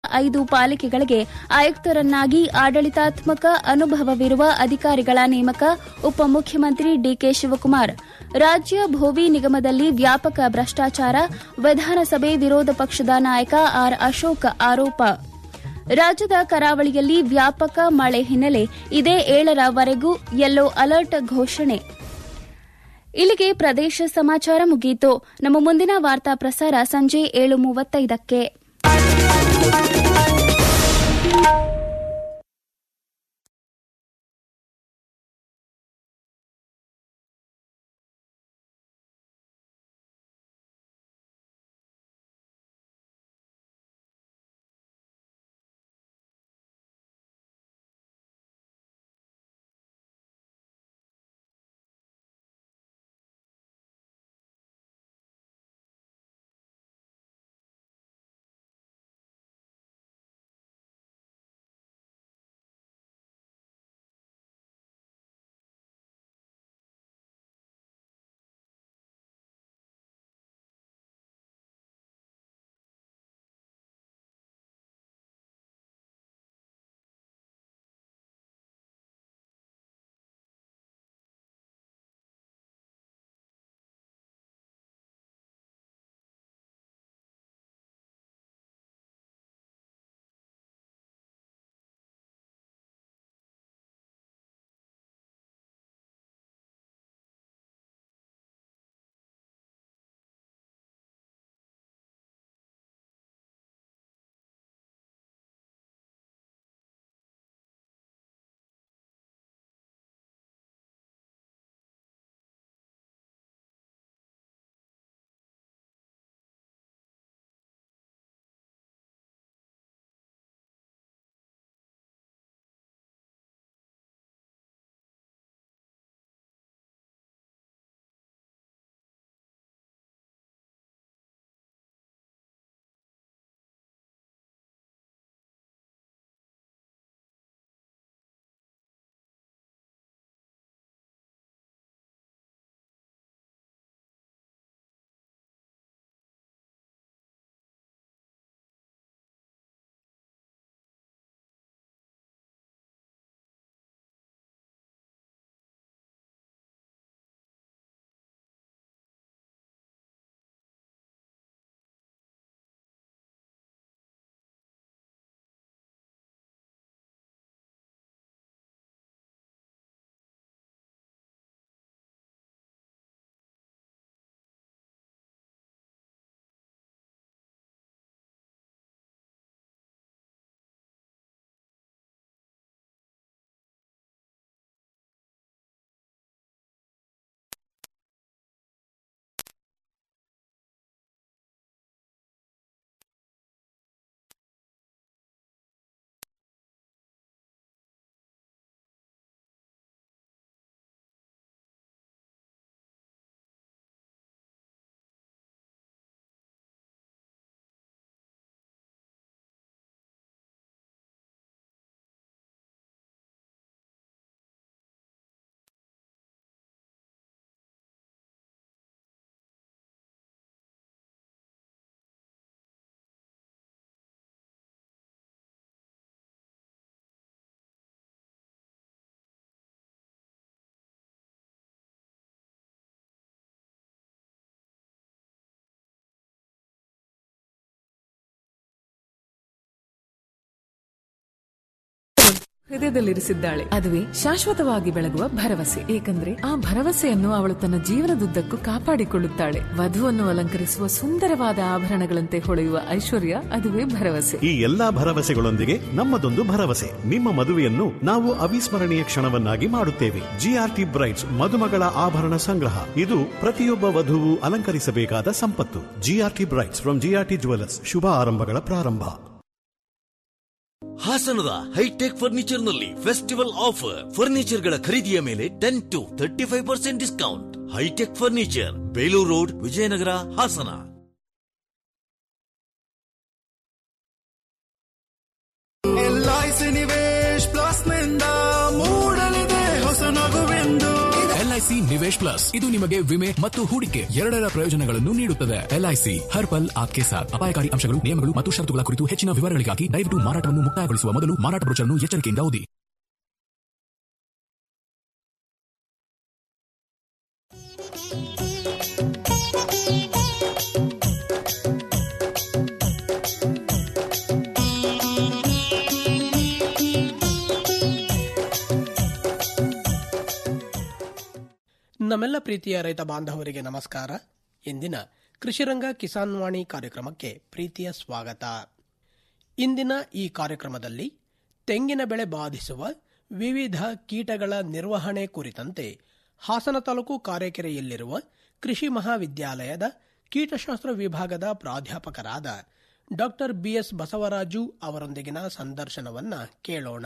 ಐದು ಪಾಲಿಕೆಗಳಿಗೆ ಆಯುಕ್ತರನ್ನಾಗಿ ಆಡಳಿತಾತ್ಮಕ ಅನುಭವವಿರುವ ಅಧಿಕಾರಿಗಳ ನೇಮಕ ಉಪಮುಖ್ಯಮಂತ್ರಿ ಡಿಕೆ ಶಿವಕುಮಾರ್ ರಾಜ್ಯ ಭೋವಿ ನಿಗಮದಲ್ಲಿ ವ್ಯಾಪಕ ಭ್ರಷ್ಟಾಚಾರ ವಿಧಾನಸಭೆ ವಿರೋಧ ಪಕ್ಷದ ನಾಯಕ ಆರ್ ಅಶೋಕ್ ಆರೋಪ ರಾಜ್ಯದ ಕರಾವಳಿಯಲ್ಲಿ ವ್ಯಾಪಕ ಮಳೆ ಹಿನ್ನೆಲೆ ಇದೇ ಏಳರವರೆಗೂ ಯೆಲ್ಲೋ ಅಲರ್ಟ್ ಘೋಷಣೆ ಇಲ್ಲಿಗೆ ಪ್ರದೇಶ ಸಮಾಚಾರ ಮುಗಿಯಿತು ನಮ್ಮ ಮುಂದಿನ ವಾರ್ತಾ ಪ್ರಸಾರ ಸಂಜೆ ಏಳು ಮೂವತ್ತೈದಕ್ಕೆ ಹೃದಯದಲ್ಲಿರಿಸಿದ್ದಾಳೆ ಅದುವೇ ಶಾಶ್ವತವಾಗಿ ಬೆಳಗುವ ಭರವಸೆ ಏಕೆಂದ್ರೆ ಆ ಭರವಸೆಯನ್ನು ಅವಳು ತನ್ನ ಜೀವನದುದ್ದಕ್ಕೂ ಕಾಪಾಡಿಕೊಳ್ಳುತ್ತಾಳೆ ವಧುವನ್ನು ಅಲಂಕರಿಸುವ ಸುಂದರವಾದ ಆಭರಣಗಳಂತೆ ಹೊಳೆಯುವ ಐಶ್ವರ್ಯ ಅದುವೇ ಭರವಸೆ ಈ ಎಲ್ಲಾ ಭರವಸೆಗಳೊಂದಿಗೆ ನಮ್ಮದೊಂದು ಭರವಸೆ ನಿಮ್ಮ ಮದುವೆಯನ್ನು ನಾವು ಅವಿಸ್ಮರಣೀಯ ಕ್ಷಣವನ್ನಾಗಿ ಮಾಡುತ್ತೇವೆ ಜಿಆರ್ಟಿ ಬ್ರೈಟ್ಸ್ ಮದುಮಗಳ ಆಭರಣ ಸಂಗ್ರಹ ಇದು ಪ್ರತಿಯೊಬ್ಬ ವಧುವು ಅಲಂಕರಿಸಬೇಕಾದ ಸಂಪತ್ತು GRT brights from GRT jewellers ಶುಭ ಆರಂಭಗಳ ಪ್ರಾರಂಭ ಹಾಸನದ ಹೈಟೆಕ್ ಫರ್ನಿಚರ್ ನಲ್ಲಿ ಫೆಸ್ಟಿವಲ್ ಆಫರ್ ಫರ್ನಿಚರ್ ಗಳ ಖರೀದಿಯ ಮೇಲೆ ten to thirty five percent discount hitech furniture Belur road Vijayanagar Hassan LIC Nivesh plus ನಿಂದ ಮೂಡಲಿದೆ ಹೊಸ ನಗುವೆಂದು ಎಲ್ ಎಲ್ಐಸಿ ನಿವೇಶ್ ಪ್ಲಸ್ ಇದು ನಿಮಗೆ ವಿಮೆ ಮತ್ತು ಹೂಡಿಕೆ ಎರಡರ ಪ್ರಯೋಜನಗಳನ್ನು ನೀಡುತ್ತದೆ ಎಲ್ಐಸಿ ಹರ್ ಪಲ್ ಆಪ್ಕೆ ಸಾಥ್ ಅಪಾಯಕಾರಿ ಅಂಶಗಳು ನಿಯಮಗಳು ಮತ್ತು ಷರತ್ತುಗಳ ಕುರಿತು ಹೆಚ್ಚಿನ ವಿವರಗಳಿಗಾಗಿ ದಯವಿಟ್ಟು ಮಾರಾಟವನ್ನು ಮುಕ್ತಾಯಗೊಳಿಸುವ ಮೊದಲು ಮಾರಾಟ ಬ್ರೋಚರ್ನ್ನು ಎಚ್ಚರಿಕೆಯಿಂದ ಓದಿ ನಮ್ಮೆಲ್ಲ ಪ್ರೀತಿಯ ರೈತ ಬಾಂಧವರಿಗೆ ನಮಸ್ಕಾರ ಇಂದಿನ ಕೃಷಿರಂಗ ಕಿಸಾನ್ ವಾಣಿ ಕಾರ್ಯಕ್ರಮಕ್ಕೆ ಪ್ರೀತಿಯ ಸ್ವಾಗತ ಇಂದಿನ ಈ ಕಾರ್ಯಕ್ರಮದಲ್ಲಿ ತೆಂಗಿನ ಬೆಳೆ ಬಾಧಿಸುವ ವಿವಿಧ ಕೀಟಗಳ ನಿರ್ವಹಣೆ ಕುರಿತಂತೆ ಹಾಸನ ತಾಲೂಕು ಕಾರೆಕೆರೆಯಲ್ಲಿರುವ ಕೃಷಿ ಮಹಾವಿದ್ಯಾಲಯದ ಕೀಟಶಾಸ್ತ್ರ ವಿಭಾಗದ ಪ್ರಾಧ್ಯಾಪಕರಾದ ಡಾಕ್ಟರ್ ಬಿಎಸ್ ಬಸವರಾಜು ಅವರೊಂದಿಗಿನ ಸಂದರ್ಶನವನ್ನ ಕೇಳೋಣ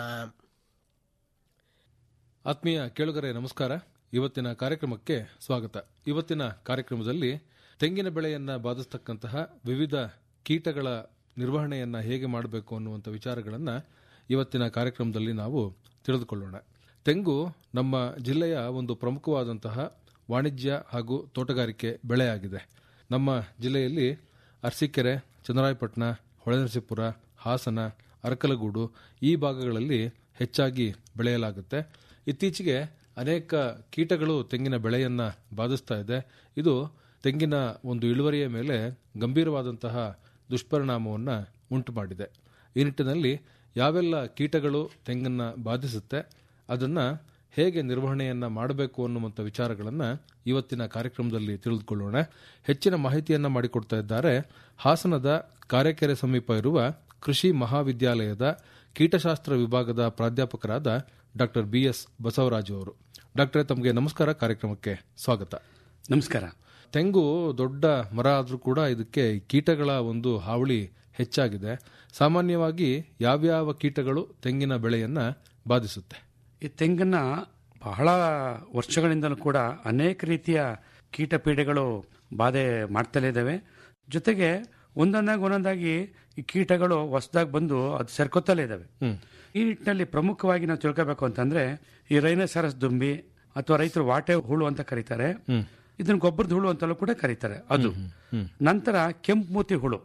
ಆತ್ಮೀಯ ಕೇಳುಗರೆ ನಮಸ್ಕಾರ ಇವತ್ತಿನ ಕಾರ್ಯಕ್ರಮಕ್ಕೆ ಸ್ವಾಗತ ಇವತ್ತಿನ ಕಾರ್ಯಕ್ರಮದಲ್ಲಿ ತೆಂಗಿನ ಬೆಳೆಯನ್ನ ಬಾಧಿಸ್ತಕ್ಕಂತಹ ವಿವಿಧ ಕೀಟಗಳ ನಿರ್ವಹಣೆಯನ್ನ ಹೇಗೆ ಮಾಡಬೇಕು ಅನ್ನುವಂಥ ವಿಚಾರಗಳನ್ನ ಇವತ್ತಿನ ಕಾರ್ಯಕ್ರಮದಲ್ಲಿ ನಾವು ತಿಳಿದುಕೊಳ್ಳೋಣ ತೆಂಗು ನಮ್ಮ ಜಿಲ್ಲೆಯ ಒಂದು ಪ್ರಮುಖವಾದಂತಹ ವಾಣಿಜ್ಯ ಹಾಗೂ ತೋಟಗಾರಿಕೆ ಬೆಳೆಯಾಗಿದೆ ನಮ್ಮ ಜಿಲ್ಲೆಯಲ್ಲಿ ಅರಸೀಕೆರೆ ಚನ್ನರಾಯಪಟ್ಟಣ ಹೊಳೆನರಸೀಪುರ ಹಾಸನ ಅರಕಲಗೂಡು ಈ ಭಾಗಗಳಲ್ಲಿ ಹೆಚ್ಚಾಗಿ ಬೆಳೆಯಲಾಗುತ್ತೆ ಇತ್ತೀಚೆಗೆ ಅನೇಕ ಕೀಟಗಳು ತೆಂಗಿನ ಬೆಳೆಯನ್ನ ಬಾಧಿಸ್ತಾ ಇದೆ ಇದು ತೆಂಗಿನ ಒಂದು ಇಳುವರಿಯ ಮೇಲೆ ಗಂಭೀರವಾದಂತಹ ದುಷ್ಪರಿಣಾಮವನ್ನು ಉಂಟು ಮಾಡಿದೆ ಈ ನಿಟ್ಟಿನಲ್ಲಿ ಯಾವೆಲ್ಲ ಕೀಟಗಳು ತೆಂಗನ್ನ ಬಾಧಿಸುತ್ತೆ ಅದನ್ನ ಹೇಗೆ ನಿರ್ವಹಣೆಯನ್ನ ಮಾಡಬೇಕು ಅನ್ನುವಂಥ ವಿಚಾರಗಳನ್ನ ಇವತ್ತಿನ ಕಾರ್ಯಕ್ರಮದಲ್ಲಿ ತಿಳಿದುಕೊಳ್ಳೋಣ ಹೆಚ್ಚಿನ ಮಾಹಿತಿಯನ್ನ ಮಾಡಿಕೊಡ್ತಾ ಇದ್ದಾರೆ ಹಾಸನದ ಕಾರೆಕೆರೆ ಸಮೀಪ ಇರುವ ಕೃಷಿ ಮಹಾವಿದ್ಯಾಲಯದ ಕೀಟಶಾಸ್ತ್ರ ವಿಭಾಗದ ಪ್ರಾಧ್ಯಾಪಕರಾದ ಡಾಕ್ಟರ್ ಬಿ ಎಸ್ ಬಸವರಾಜು ಅವರು ಡಾಕ್ಟರ್ ತಮಗೆ ನಮಸ್ಕಾರ ಕಾರ್ಯಕ್ರಮಕ್ಕೆ ಸ್ವಾಗತ ನಮಸ್ಕಾರ ತೆಂಗು ದೊಡ್ಡ ಮರ ಆದರೂ ಕೂಡ ಇದಕ್ಕೆ ಕೀಟಗಳ ಒಂದು ಹಾವಳಿ ಹೆಚ್ಚಾಗಿದೆ ಸಾಮಾನ್ಯವಾಗಿ ಯಾವ್ಯಾವ ಕೀಟಗಳು ತೆಂಗಿನ ಬೆಳೆಯನ್ನ ಬಾಧಿಸುತ್ತೆ ಈ ತೆಂಗನ್ನ ಬಹಳ ವರ್ಷಗಳಿಂದಲೂ ಕೂಡ ಅನೇಕ ರೀತಿಯ ಕೀಟ ಪೀಡೆಗಳು ಬಾಧೆ ಮಾಡ್ತಲೇ ಇದ್ದಾವೆ ಜೊತೆಗೆ ಒಂದೊಂದಾಗಿ ಒಂದೊಂದಾಗಿ ಈ ಕೀಟಗಳು ಹೊಸದಾಗಿ ಬಂದು ಅದು ಸೇರ್ಕೊತಲೇ ಇದ್ದಾವೆ ಈ ನಿಟ್ಟಿನಲ್ಲಿ ಪ್ರಮುಖವಾಗಿ ನಾವು ತಿಳ್ಕೋಬೇಕು ಅಂತಂದ್ರೆ ಈ ರೈನೋಸರಸ್ ದುಂಬಿ ಅಥವಾ ರೈತರು ವಾಟೆ ಹುಳು ಅಂತ ಕರೀತಾರೆ ಇದನ್ನ ಗೊಬ್ಬರದ ಹುಳು ಅಂತಲೂ ಕೂಡ ಕರೀತಾರೆ ಅದು ನಂತರ ಕೆಂಪು ಮೂತಿ ಹುಳು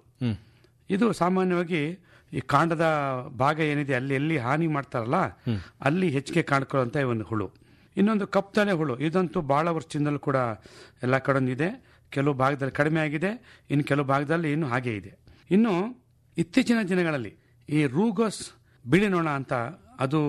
ಇದು ಸಾಮಾನ್ಯವಾಗಿ ಈ ಕಾಂಡದ ಭಾಗ ಏನಿದೆ ಅಲ್ಲಿ ಎಲ್ಲಿ ಹಾನಿ ಮಾಡ್ತಾರಲ್ಲ ಅಲ್ಲಿ ಹೆಚ್ಚಿಗೆ ಕಾಣ್ಕೊಳ್ಳುವಂತ ಒಂದು ಹುಳು ಇನ್ನೊಂದು ಕಪ್ತಲೆ ಹುಳು ಇದಂತೂ ಬಹಳ ವರ್ಷದಿಂದಲೂ ಕೂಡ ಎಲ್ಲ ಕಡೆ ಇದೆ ಕೆಲವು ಭಾಗದಲ್ಲಿ ಕಡಿಮೆ ಆಗಿದೆ ಇನ್ನು ಕೆಲವು ಭಾಗದಲ್ಲಿ ಇನ್ನು ಹಾಗೆ ಇದೆ ಇನ್ನು ಇತ್ತೀಚಿನ ದಿನಗಳಲ್ಲಿ ಈ ರೂಗೋಸ್ ಬಿಳಿ ನೊಣ ಅಂತ ಅದು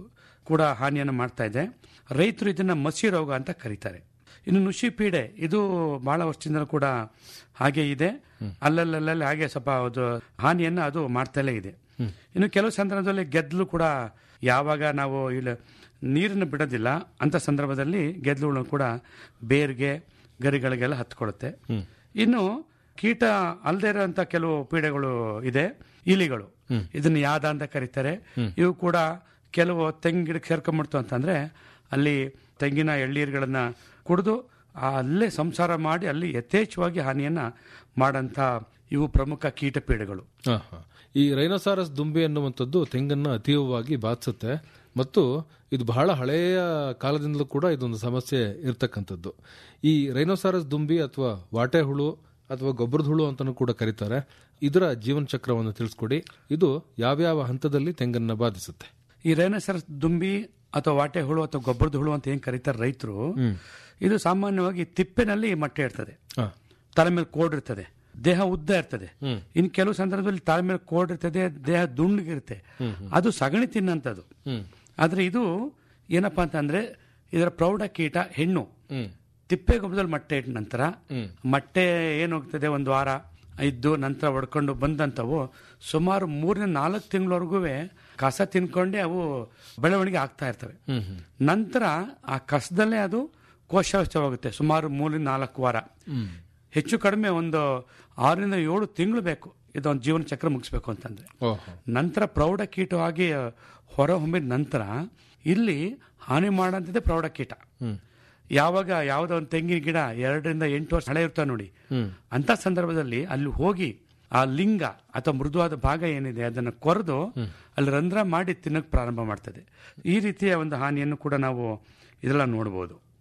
ಕೂಡ ಹಾನಿಯನ್ನು ಮಾಡ್ತಾ ಇದೆ ರೈತರು ಇದನ್ನ ಮಸಿ ರೋಗ ಅಂತ ಕರೀತಾರೆ ಇನ್ನು ನುಷಿ ಪೀಡೆ ಇದು ಬಹಳ ವರ್ಷದಿಂದಲೂ ಕೂಡ ಹಾಗೆ ಇದೆ ಅಲ್ಲಲ್ಲಲ್ಲಿ ಹಾಗೆ ಸ್ವಲ್ಪ ಅದು ಹಾನಿಯನ್ನು ಅದು ಮಾಡ್ತಲೇ ಇದೆ ಇನ್ನು ಕೆಲವು ಸಂದರ್ಭದಲ್ಲಿ ಗೆದ್ದಲು ಕೂಡ ಯಾವಾಗ ನಾವು ಇಲ್ಲ ನೀರನ್ನು ಬಿಡೋದಿಲ್ಲ ಅಂತ ಸಂದರ್ಭದಲ್ಲಿ ಗೆದ್ದಲುಗಳು ಕೂಡ ಬೇರ್ಗೆ ಗರಿಗಳಿಗೆಲ್ಲ ಹತ್ಕೊಳ್ಳುತ್ತೆ ಇನ್ನು ಕೀಟ ಅಲ್ಲದೆ ಇರೋಂಥ ಕೆಲವು ಪೀಡೆಗಳು ಇದೆ ಇಲಿಗಳು ಇದನ್ನ ಯಾದ ಅಂತ ಕರೀತಾರೆ ಇವು ಕೂಡ ಕೆಲವು ತೆಂಗಿನ ಗಿಡಕ್ಕೆ ಸೇರ್ಕೊಂಡ್ಬಿಡ್ತು ಅಂತಂದ್ರೆ ಅಲ್ಲಿ ತೆಂಗಿನ ಎಳ್ಳೀರುಗಳನ್ನ ಕುಡಿದು ಅಲ್ಲೇ ಸಂಸಾರ ಮಾಡಿ ಅಲ್ಲಿ ಯಥೇಚ್ಛವಾಗಿ ಹಾನಿಯನ್ನ ಮಾಡಂತ ಇವು ಪ್ರಮುಖ ಕೀಟ ಪೀಡೆಗಳು ಆಹಾ. ಈ ರೈನೋಸಾರಸ್ ದುಂಬಿ ಅನ್ನುವಂಥದ್ದು ತೆಂಗನ್ನ ಅತೀವವಾಗಿ ಬಾಧಿಸುತ್ತೆ ಮತ್ತು ಇದು ಬಹಳ ಹಳೆಯ ಕಾಲದಿಂದಲೂ ಕೂಡ ಇದೊಂದು ಸಮಸ್ಯೆ ಇರತಕ್ಕಂಥದ್ದು ಈ ರೈನೋಸಾರಸ್ ದುಂಬಿ ಅಥವಾ ವಾಟೆ ಹುಳು ಅಥವಾ ಗೊಬ್ಬರದ ಹುಳು ಅಂತಾನೂ ಕೂಡ ಕರೀತಾರೆ ಇದರ ಜೀವನ ಚಕ್ರವನ್ನು ತಿಳಿಸ್ಕೊಡಿ ಇದು ಯಾವ್ಯಾವ ಹಂತದಲ್ಲಿ ತೆಂಗನ್ನ ಬಾಧಿಸುತ್ತೆ ಈ ರೈನಸರಸ್ ದುಂಬಿ ಅಥವಾ ವಾಟೆ ಹುಳು ಅಥವಾ ಗೊಬ್ಬರದ ಹುಳು ಅಂತ ಏನ್ ಕರೀತಾರೆ ರೈತರು ಇದು ಸಾಮಾನ್ಯವಾಗಿ ತಿಪ್ಪೆನಲ್ಲಿ ಮೊಟ್ಟೆ ಇರ್ತದೆ ಹಾ. ತಲೆ ಮೇಲೆ ಕೋಡ್ ಇರ್ತದೆ ದೇಹ ಉದ್ದ ಇರ್ತದೆ ಇನ್ನು ಕೆಲವು ಸಂದರ್ಭದಲ್ಲಿ ತಲೆ ಮೇಲೆ ಕೋಡ್ ಇರ್ತದೆ ದೇಹ ದುಂಡಗಿರುತ್ತೆ ಅದು ಸಗಣಿ ತಿನ್ನಂತದ್ದು ಆದ್ರೆ ಇದು ಏನಪ್ಪಾ ಅಂತಂದ್ರೆ ಇದರ ಪ್ರೌಢ ಕೀಟ ಹೆಣ್ಣು ತಿಪ್ಪೆ ಗೊಬ್ಬರದಲ್ಲಿ ಮೊಟ್ಟೆ ಇಟ್ಟ ನಂತರ ಮೊಟ್ಟೆ ಏನು ಹೋಗ್ತದೆ ಒಂದು ವಾರ ಇದ್ದು ನಂತರ ಹೊಡ್ಕೊಂಡು ಬಂದಂತವು ಸುಮಾರು ಮೂರನೇ ನಾಲ್ಕು ತಿಂಗಳವರೆಗೂ ಕಸ ತಿನ್ಕೊಂಡೇ ಅವು ಬೆಳವಣಿಗೆ ಆಗ್ತಾ ಇರ್ತವೆ ನಂತರ ಆ ಕಸದಲ್ಲೇ ಅದು ಕೋಶಾವಸ್ಥವಾಗುತ್ತೆ ಸುಮಾರು ಮೂರರಿಂದ ನಾಲ್ಕು ವಾರ ಹೆಚ್ಚು ಕಡಿಮೆ ಒಂದು ಆರರಿಂದ ಏಳು ತಿಂಗಳು ಬೇಕು ಇದೊಂದು ಜೀವನ ಚಕ್ರ ಮುಗಿಸ್ಬೇಕು ಅಂತಂದ್ರೆ ಓಹೋ ನಂತರ ಪ್ರೌಢ ಕೀಟವಾಗಿ ಹೊರ ಹೊಮ್ಮಿದ ನಂತರ ಇಲ್ಲಿ ಹಾನಿ ಮಾಡಂತಿದೆ ಪ್ರೌಢ ಕೀಟ ಯಾವಾಗ ಯಾವುದೋ ಒಂದು ತೆಂಗಿನ ಗಿಡ ಎರಡರಿಂದ ಎಂಟು ವರ್ಷ ಹಳೆ ಇರ್ತಾವೆ ನೋಡಿ ಅಂತ ಸಂದರ್ಭದಲ್ಲಿ ಅಲ್ಲಿ ಹೋಗಿ ಆ ಲಿಂಗ ಅಥವಾ ಮೃದುವಾದ ಭಾಗ ಏನಿದೆ ಅದನ್ನು ಕೊರೆದು ಅಲ್ಲಿ ರಂಧ್ರ ಮಾಡಿ ತಿನ್ನಕ್ಕೆ ಪ್ರಾರಂಭ ಮಾಡ್ತದೆ ಈ ರೀತಿಯ ಒಂದು ಹಾನಿಯನ್ನು ಕೂಡ ನಾವು ಇದೆಲ್ಲ ನೋಡಬಹುದು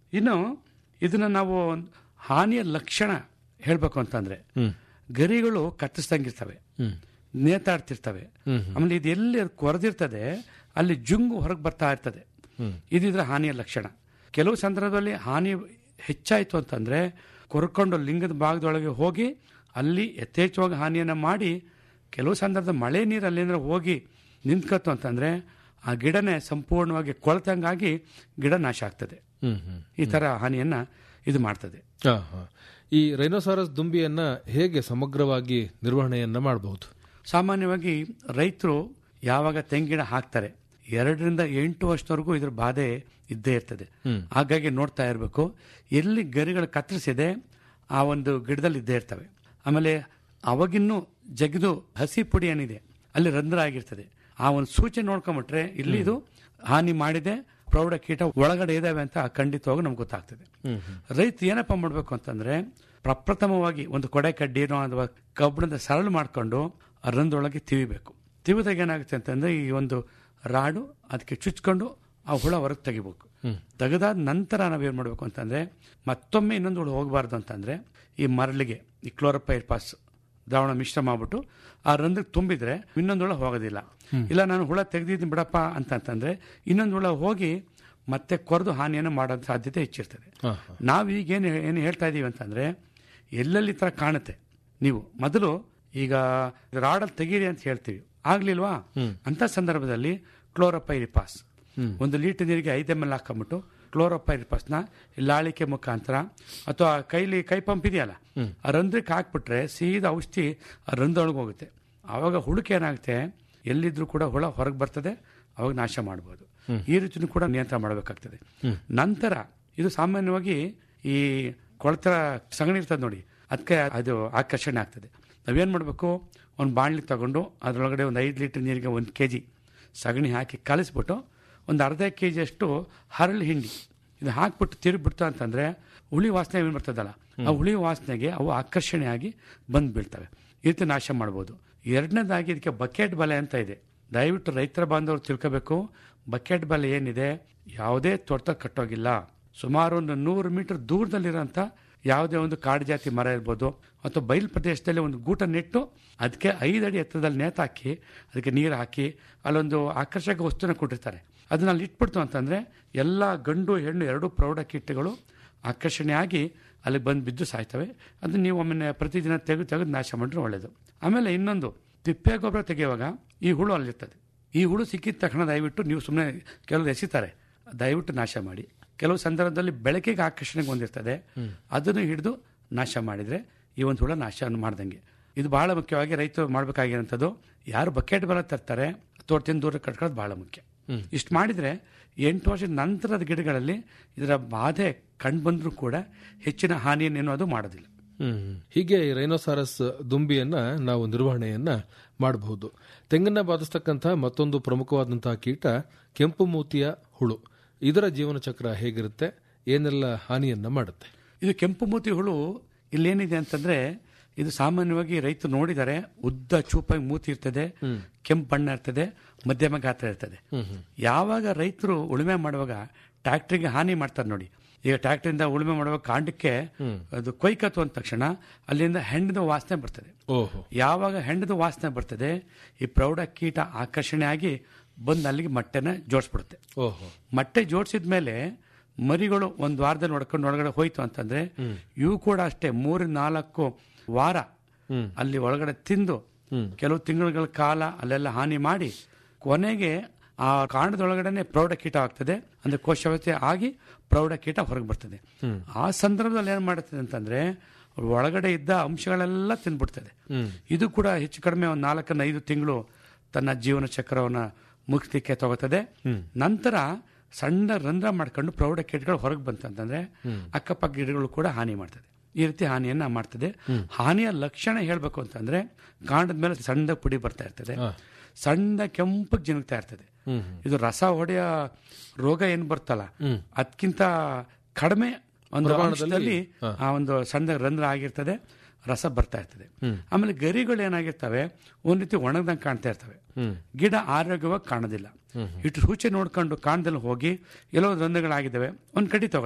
ಇನ್ನು ಇದನ್ನ ನಾವು ಹಾನಿಯ ಲಕ್ಷಣ ಹೇಳ್ಬೇಕು ಅಂತಂದ್ರೆ ಗರಿಗಳು ಕತ್ತರಿಸ್ದಂಗಿರ್ತವೆ ನೇತಾಡ್ತಿರ್ತವೆ ಆಮೇಲೆ ಇದು ಎಲ್ಲಿ ಕೊರೆದಿರ್ತದೆ ಅಲ್ಲಿ ಜುಂಗು ಹೊರಗೆ ಬರ್ತಾ ಇರ್ತದೆ ಇದಿದ್ರ ಹಾನಿಯ ಲಕ್ಷಣ ಕೆಲವು ಸಂದರ್ಭದಲ್ಲಿ ಹಾನಿ ಹೆಚ್ಚಾಯಿತು ಅಂತಂದ್ರೆ ಕೊರ್ಕೊಂಡು ಲಿಂಗದ ಭಾಗದೊಳಗೆ ಹೋಗಿ ಅಲ್ಲಿ ಯಥೇಚ್ಛವಾಗಿ ಹಾನಿಯನ್ನ ಮಾಡಿ ಕೆಲವು ಸಂದರ್ಭದ ಮಳೆ ನೀರು ಅಲ್ಲಿಂದ ಹೋಗಿ ನಿಂತ್ಕತ್ತು ಅಂತಂದ್ರೆ ಆ ಗಿಡನೇ ಸಂಪೂರ್ಣವಾಗಿ ಕೊಳತಂಗಾಗಿ ಗಿಡ ನಾಶ ಆಗ್ತದೆ ಈ ತರ ಹಾನಿಯನ್ನ ಇದು ಮಾಡ್ತದೆ ಹಾ, ಹಾ. ಈ ರೈನೋಸಾರಸ್ ದುಂಬಿಯನ್ನ ಹೇಗೆ ಸಮಗ್ರವಾಗಿ ನಿರ್ವಹಣೆಯನ್ನ ಮಾಡಬಹುದು ಸಾಮಾನ್ಯವಾಗಿ ರೈತರು ಯಾವಾಗ ತೆಂಗಿನ ಹಾಕ್ತಾರೆ ಎರಡರಿಂದ ಎಂಟು ವರ್ಷದವರೆಗೂ ಇದ್ರ ಬಾಧೆ ಇದ್ದೇ ಇರ್ತದೆ ಹಾಗಾಗಿ ನೋಡ್ತಾ ಇರಬೇಕು ಎಲ್ಲಿ ಗರಿಗಳು ಕತ್ತರಿಸಿದೆ ಆ ಒಂದು ಗಿಡದಲ್ಲಿ ಇದ್ದೇ ಇರ್ತವೆ ಆಮೇಲೆ ಅವಾಗಿನ್ನೂ ಜಗಿದು ಹಸಿ ಪುಡಿ ಏನಿದೆ ಅಲ್ಲಿ ರಂಧ್ರ ಆಗಿರ್ತದೆ ಆ ಒಂದು ಸೂಚನೆ ನೋಡ್ಕೊಂಬಿಟ್ರೆ ಇಲ್ಲಿ ಇದು ಹಾನಿ ಮಾಡಿದೆ ಪ್ರೌಢ ಕೀಟ ಒಳಗಡೆ ಇದಾವೆ ಅಂತ ಖಂಡಿತವಾಗಿ ನಮ್ಗೆ ಗೊತ್ತಾಗ್ತದೆ ರೈತ ಏನಪ್ಪ ಮಾಡಬೇಕು ಅಂತಂದ್ರೆ ಪ್ರಪ್ರಥಮವಾಗಿ ಒಂದು ಕೊಡೆ ಕಡ್ಡಿನೋ ಅಥವಾ ಕಬ್ಬಣದ ಸರಳು ಮಾಡ್ಕೊಂಡು ಆ ರಂಧ್ರೊಳಗೆ ತಿವಿಬೇಕು ತಿವಿದಾಗ ಏನಾಗುತ್ತೆ ಅಂತಂದ್ರೆ ಈ ಒಂದು ರಾಡು ಅದಕ್ಕೆ ಚುಚ್ಕೊಂಡು ಆ ಹುಳ ಹೊರಗೆ ತೆಗಿಬೇಕು ತೆಗೆದಾದ ನಂತರ ನಾವೇನ್ ಮಾಡಬೇಕು ಅಂತಂದ್ರೆ ಮತ್ತೊಮ್ಮೆ ಇನ್ನೊಂದು ಹುಳ ಹೋಗಬಾರ್ದು ಅಂತಂದ್ರೆ ಈ ಮರಳಿಗೆ ಈ ಕ್ಲೋರೋಪೈರ್ ಪಾಸ್ ದ್ರಾವಣ ಮಿಶ್ರ ಮಾಡ್ಬಿಟ್ಟು ಆ ರಂಧ್ರಕ್ಕೆ ತುಂಬಿದ್ರೆ ಇನ್ನೊಂದು ಹುಳ ಹೋಗೋದಿಲ್ಲ ಇಲ್ಲ ನಾನು ಹುಳ ತೆಗೆದಿದ್ದೀನಿ ಬಿಡಪ್ಪ ಅಂತಂತಂದ್ರೆ ಇನ್ನೊಂದು ಹುಳ ಹೋಗಿ ಮತ್ತೆ ಕೊರೆದು ಹಾನಿಯನ್ನು ಮಾಡೋ ಸಾಧ್ಯತೆ ಹೆಚ್ಚಿರ್ತದೆ ನಾವು ಈಗ ಏನು ಏನು ಹೇಳ್ತಾ ಇದೀವಿ ಅಂತಂದ್ರೆ ಎಲ್ಲೆಲ್ಲಿ ಈ ಥರ ಕಾಣುತ್ತೆ ನೀವು ಮೊದಲು ಈಗ ರಾಡಲ್ಲಿ ತೆಗೀರಿ ಅಂತ ಹೇಳ್ತೀವಿ ಆಗ್ಲಿಲ್ವಾ ಅಂತ ಸಂದರ್ಭದಲ್ಲಿ ಕ್ಲೋರೋಪೈರಿಪಾಸ್ ಒಂದು ಲೀಟರ್ ನೀರಿಗೆ ಐದು ಎಮ್ ಎಲ್ ಹಾಕೊಂಬಿಟ್ಟು ಕ್ಲೋರೋಪೈರಿಪಾಸ್ನ ಲಾಳಿಕೆ ಮುಖಾಂತರ ಅಥವಾ ಕೈಲಿ ಕೈ ಪಂಪ್ ಇದೆಯಲ್ಲ ಆ ರಂಧ್ರಕ್ಕೆ ಹಾಕ್ಬಿಟ್ರೆ ಸೀದಾ ಔಷಧಿ ಆ ರಂಧ್ರೊಳಗೆ ಹೋಗುತ್ತೆ ಆವಾಗ ಹುಳುಕೆ ಏನಾಗುತ್ತೆ ಎಲ್ಲಿದ್ರೂ ಕೂಡ ಹುಳ ಹೊರಗೆ ಬರ್ತದೆ ಅವಾಗ ನಾಶ ಮಾಡ್ಬೋದು ಈ ರೀತಿನೂ ಕೂಡ ನಿಯಂತ್ರಣ ಮಾಡಬೇಕಾಗ್ತದೆ ನಂತರ ಇದು ಸಾಮಾನ್ಯವಾಗಿ ಈ ಕೊಳತರ ಸಗಣಿ ಇರ್ತದೆ ನೋಡಿ ಅದಕ್ಕೆ ಅದು ಆಕರ್ಷಣೆ ಆಗ್ತದೆ ನಾವೇನು ಮಾಡಬೇಕು ಒಂದು ಬಾಣಲಿ ತಗೊಂಡು ಅದರೊಳಗಡೆ ಒಂದು ಐದು ಲೀಟರ್ ನೀರಿಗೆ ಒಂದು ಕೆ ಜಿ ಸಗಣಿ ಹಾಕಿ ಕಲಿಸ್ಬಿಟ್ಟು ಒಂದು ಅರ್ಧ ಕೆ ಜಿಯಷ್ಟು ಹರಳು ಹಿಂಡಿ ಇದು ಹಾಕ್ಬಿಟ್ಟು ತಿರುಗ್ಬಿಡ್ತು ಅಂತಂದ್ರೆ ಹುಳಿ ವಾಸನೆ ಏನು ಬರ್ತದಲ್ಲ ಆ ಹುಳಿ ವಾಸನೆಗೆ ಅವು ಆಕರ್ಷಣೆಯಾಗಿ ಬಂದು ಬೀಳ್ತವೆ ಈ ರೀತಿ ನಾಶ ಮಾಡ್ಬೋದು ಎರಡನೇದಾಗಿ ಇದಕ್ಕೆ ಬಕೆಟ್ ಬಲೆ ಅಂತ ಇದೆ ದಯವಿಟ್ಟು ರೈತರ ಬಾಂಧವರು ತಿಳ್ಕೋಬೇಕು ಬಕೆಟ್ ಬಲೆ ಏನಿದೆ ಯಾವುದೇ ತೊಡ್ತ ಕಟ್ಟೋಗಿಲ್ಲ ಸುಮಾರು ಒಂದು ನೂರು ಮೀಟರ್ ದೂರದಲ್ಲಿರೋಂಥ ಯಾವುದೇ ಒಂದು ಕಾಡು ಜಾತಿ ಮರ ಇರ್ಬೋದು ಅಥವಾ ಬಯಲು ಪ್ರದೇಶದಲ್ಲಿ ಒಂದು ಗೂಟ ನೆಟ್ಟು ಅದಕ್ಕೆ ಐದು ಅಡಿ ಎತ್ತರದಲ್ಲಿ ನೇತಾಕಿ ಅದಕ್ಕೆ ನೀರು ಹಾಕಿ ಅಲ್ಲೊಂದು ಆಕರ್ಷಕ ವಸ್ತುನ ಕೊಟ್ಟಿರ್ತಾರೆ ಅದನ್ನ ಅಲ್ಲಿ ಇಟ್ಬಿಡ್ತು ಅಂತಂದ್ರೆ ಎಲ್ಲ ಗಂಡು ಹೆಣ್ಣು ಎರಡೂ ಪ್ರೌಢ ಕೀಟಗಳು ಆಕರ್ಷಣೆಯಾಗಿ ಅಲ್ಲಿ ಬಂದು ಬಿದ್ದು ಸಾಯ್ತವೆ ಅದನ್ನ ನೀವು ಒಮ್ಮೆ ಪ್ರತಿದಿನ ತೆಗೆದು ತೆಗೆದು ನಾಶ ಮಾಡಿದ್ರೆ ಒಳ್ಳೇದು ಆಮೇಲೆ ಇನ್ನೊಂದು ತಿಪ್ಪೆ ಗೊಬ್ಬರ ತೆಗೆಯುವಾಗ ಈ ಹುಳು ಅಲ್ಲಿರ್ತದೆ ಈ ಹುಳು ಸಿಕ್ಕಿದ ತಕ್ಷಣ ದಯವಿಟ್ಟು ನೀವು ಸುಮ್ಮನೆ ಕೆಲವರು ಎಸಿತಾರೆ ದಯವಿಟ್ಟು ನಾಶ ಮಾಡಿ ಕೆಲವು ಸಂದರ್ಭದಲ್ಲಿ ಬೆಳಕಿಗೆ ಆಕರ್ಷಣೆಗೆ ಹೊಂದಿರ್ತದೆ ಅದನ್ನು ಹಿಡಿದು ನಾಶ ಮಾಡಿದ್ರೆ ಈ ಒಂದು ಹುಳ ನಾಶ ಮಾಡ್ದಂಗೆ ಇದು ಬಹಳ ಮುಖ್ಯವಾಗಿ ರೈತರು ಮಾಡಬೇಕಾಗಿರೋಂಥದ್ದು ಯಾರು ಬಕೆಟ್ ಬಲ ತರ್ತಾರೆ ತೋಟದಿಂದ ದೂರ ಕಟ್ಕೊಳ್ಳೋದು ಬಹಳ ಮುಖ್ಯ ಇಷ್ಟು ಮಾಡಿದ್ರೆ ಎಂಟು ವರ್ಷದ ನಂತರದ ಗಿಡಗಳಲ್ಲಿ ಇದರ ಬಾಧೆ ಕಂಡು ಬಂದರೂ ಕೂಡ ಹೆಚ್ಚಿನ ಹಾನಿಯನ್ನೇನು ಅದು ಮಾಡೋದಿಲ್ಲ ಹ್ಮ್. ಹೀಗೆ ಈ ರೈನೋಸಾರಸ್ ದುಂಬಿಯನ್ನ ನಾವು ನಿರ್ವಹಣೆಯನ್ನ ಮಾಡಬಹುದು ತೆಂಗನ್ನ ಬಾಧಿಸ್ತಕ್ಕಂತಹ ಮತ್ತೊಂದು ಪ್ರಮುಖವಾದಂತಹ ಕೀಟ ಕೆಂಪು ಮೂತಿಯ ಹುಳು ಇದರ ಜೀವನ ಚಕ್ರ ಹೇಗಿರುತ್ತೆ ಏನೆಲ್ಲ ಹಾನಿಯನ್ನ ಮಾಡುತ್ತೆ ಇದು ಕೆಂಪು ಮೂತಿ ಹುಳು ಇಲ್ಲೇನಿದೆ ಅಂತಂದ್ರೆ ಇದು ಸಾಮಾನ್ಯವಾಗಿ ರೈತರು ನೋಡಿದರೆ ಉದ್ದ ಚೂಪಾಗಿ ಮೂತಿ ಇರ್ತದೆ ಕೆಂಪು ಬಣ್ಣ ಇರ್ತದೆ ಮಧ್ಯಮ ಗಾತ್ರ ಇರ್ತದೆ ಯಾವಾಗ ರೈತರು ಉಳುಮೆ ಮಾಡುವಾಗ ಟ್ರ್ಯಾಕ್ಟರ್ಗೆ ಹಾನಿ ಮಾಡ್ತಾರೆ ನೋಡಿ ಈಗ ಟ್ರ್ಯಾಕ್ಟರಿಂದ ಉಳುಮೆ ಮಾಡುವಾಗ ಕಾಂಡಕ್ಕೆ ಅದು ಕೊಯ್ಕತ್ತು ಅಂದ ತಕ್ಷಣ ಅಲ್ಲಿಂದ ಹೆಂಡದ ವಾಸನೆ ಬರ್ತದೆ ಓಹೋ ಯಾವಾಗ ಹೆಂಡದ ವಾಸನೆ ಬರ್ತದೆ ಈ ಪ್ರೌಢ ಕೀಟ ಆಕರ್ಷಣೆ ಆಗಿ ಬಂದು ಅಲ್ಲಿಗೆ ಮೊಟ್ಟೆನ ಜೋಡಿಸ್ಬಿಡುತ್ತೆ ಓಹೋ ಮೊಟ್ಟೆ ಜೋಡಿಸಿದ ಮೇಲೆ ಮರಿಗಳು ಒಂದು ವಾರದಲ್ಲಿ ಹೊಡ್ಕೊಂಡು ಒಳಗಡೆ ಹೋಯ್ತು ಅಂತಂದ್ರೆ ಇವು ಕೂಡ ಅಷ್ಟೇ ಮೂರು ನಾಲ್ಕು ವಾರ ಅಲ್ಲಿ ಒಳಗಡೆ ತಿಂದು ಕೆಲವು ತಿಂಗಳುಗಳ ಕಾಲ ಅಲ್ಲೆಲ್ಲ ಹಾನಿ ಮಾಡಿ ಕೊನೆಗೆ ಆ ಕಾಂಡದೊಳಗಡೆನೆ ಪ್ರೌಢ ಕೀಟ ಆಗ್ತದೆ ಅಂದ್ರೆ ಕೋಶವ್ಯವಸ್ಥೆ ಆಗಿ ಪ್ರೌಢ ಕೀಟ ಹೊರಗೆ ಬರ್ತದೆ ಆ ಸಂದರ್ಭದಲ್ಲಿ ಏನ್ ಮಾಡುತ್ತದೆ ಅಂತಂದ್ರೆ ಒಳಗಡೆ ಇದ್ದ ಅಂಶಗಳೆಲ್ಲ ತಿಂದ್ಬಿಡ್ತದೆ ಇದು ಕೂಡ ಹೆಚ್ಚು ಕಡಿಮೆ ಒಂದು ನಾಲ್ಕನ್ನ ಐದು ತಿಂಗಳು ತನ್ನ ಜೀವನ ಚಕ್ರವನ್ನ ಮುಗಿಸ್ಲಿಕ್ಕೆ ತಗೋತದೆ ನಂತರ ಸಣ್ಣ ರಂಧ್ರ ಮಾಡ್ಕೊಂಡು ಪ್ರೌಢ ಕೀಟಗಳು ಹೊರಗೆ ಬಂತಂತಂದ್ರೆ ಅಕ್ಕಪಕ್ಕ ಗಿಡಗಳು ಕೂಡ ಹಾನಿ ಮಾಡ್ತದೆ ಈ ರೀತಿ ಹಾನಿಯನ್ನ ಮಾಡ್ತದೆ ಹಾನಿಯ ಲಕ್ಷಣ ಹೇಳ್ಬೇಕು ಅಂತಂದ್ರೆ ಕಾಂಡದ ಮೇಲೆ ಸಣ್ಣ ಪುಡಿ ಬರ್ತಾ ಇರ್ತದೆ ಸಣ್ಣ ಕೆಂಪಗೆ ಜಿನುಗ್ತಾ ಇರ್ತದೆ ಇದು ರಸ ಹೊಡೆಯ ರೋಗ ಏನ್ ಬರ್ತಲ್ಲ ಅದಕ್ಕಿಂತ ಕಡಿಮೆ ಒಂದು ಅಂಶದಲ್ಲಿ ಆ ಒಂದು ಸಣ್ಣ ರಂಧ್ರ ಆಗಿರ್ತದೆ ರಸ ಬರ್ತಾ ಇರ್ತದೆ ಆಮೇಲೆ ಗರಿಗಳು ಏನಾಗಿರ್ತವೆ ಒಂದ್ ರೀತಿ ಒಣಗ್ದಂಗೆ ಕಾಣ್ತಾ ಇರ್ತವೆ ಗಿಡ ಆರೋಗ್ಯವಾಗಿ ಕಾಣೋದಿಲ್ಲ ಇಟ್ಟು ಸೂಚನೆ ನೋಡ್ಕೊಂಡು ಕಾಣದಲ್ಲಿ ಹೋಗಿ ಎಲ್ಲೋ ರಂಧ್ರಗಳಾಗಿದ್ದಾವೆ ಒಂದ್ ಕಡಿ ತಗೊಳ್ಳಿ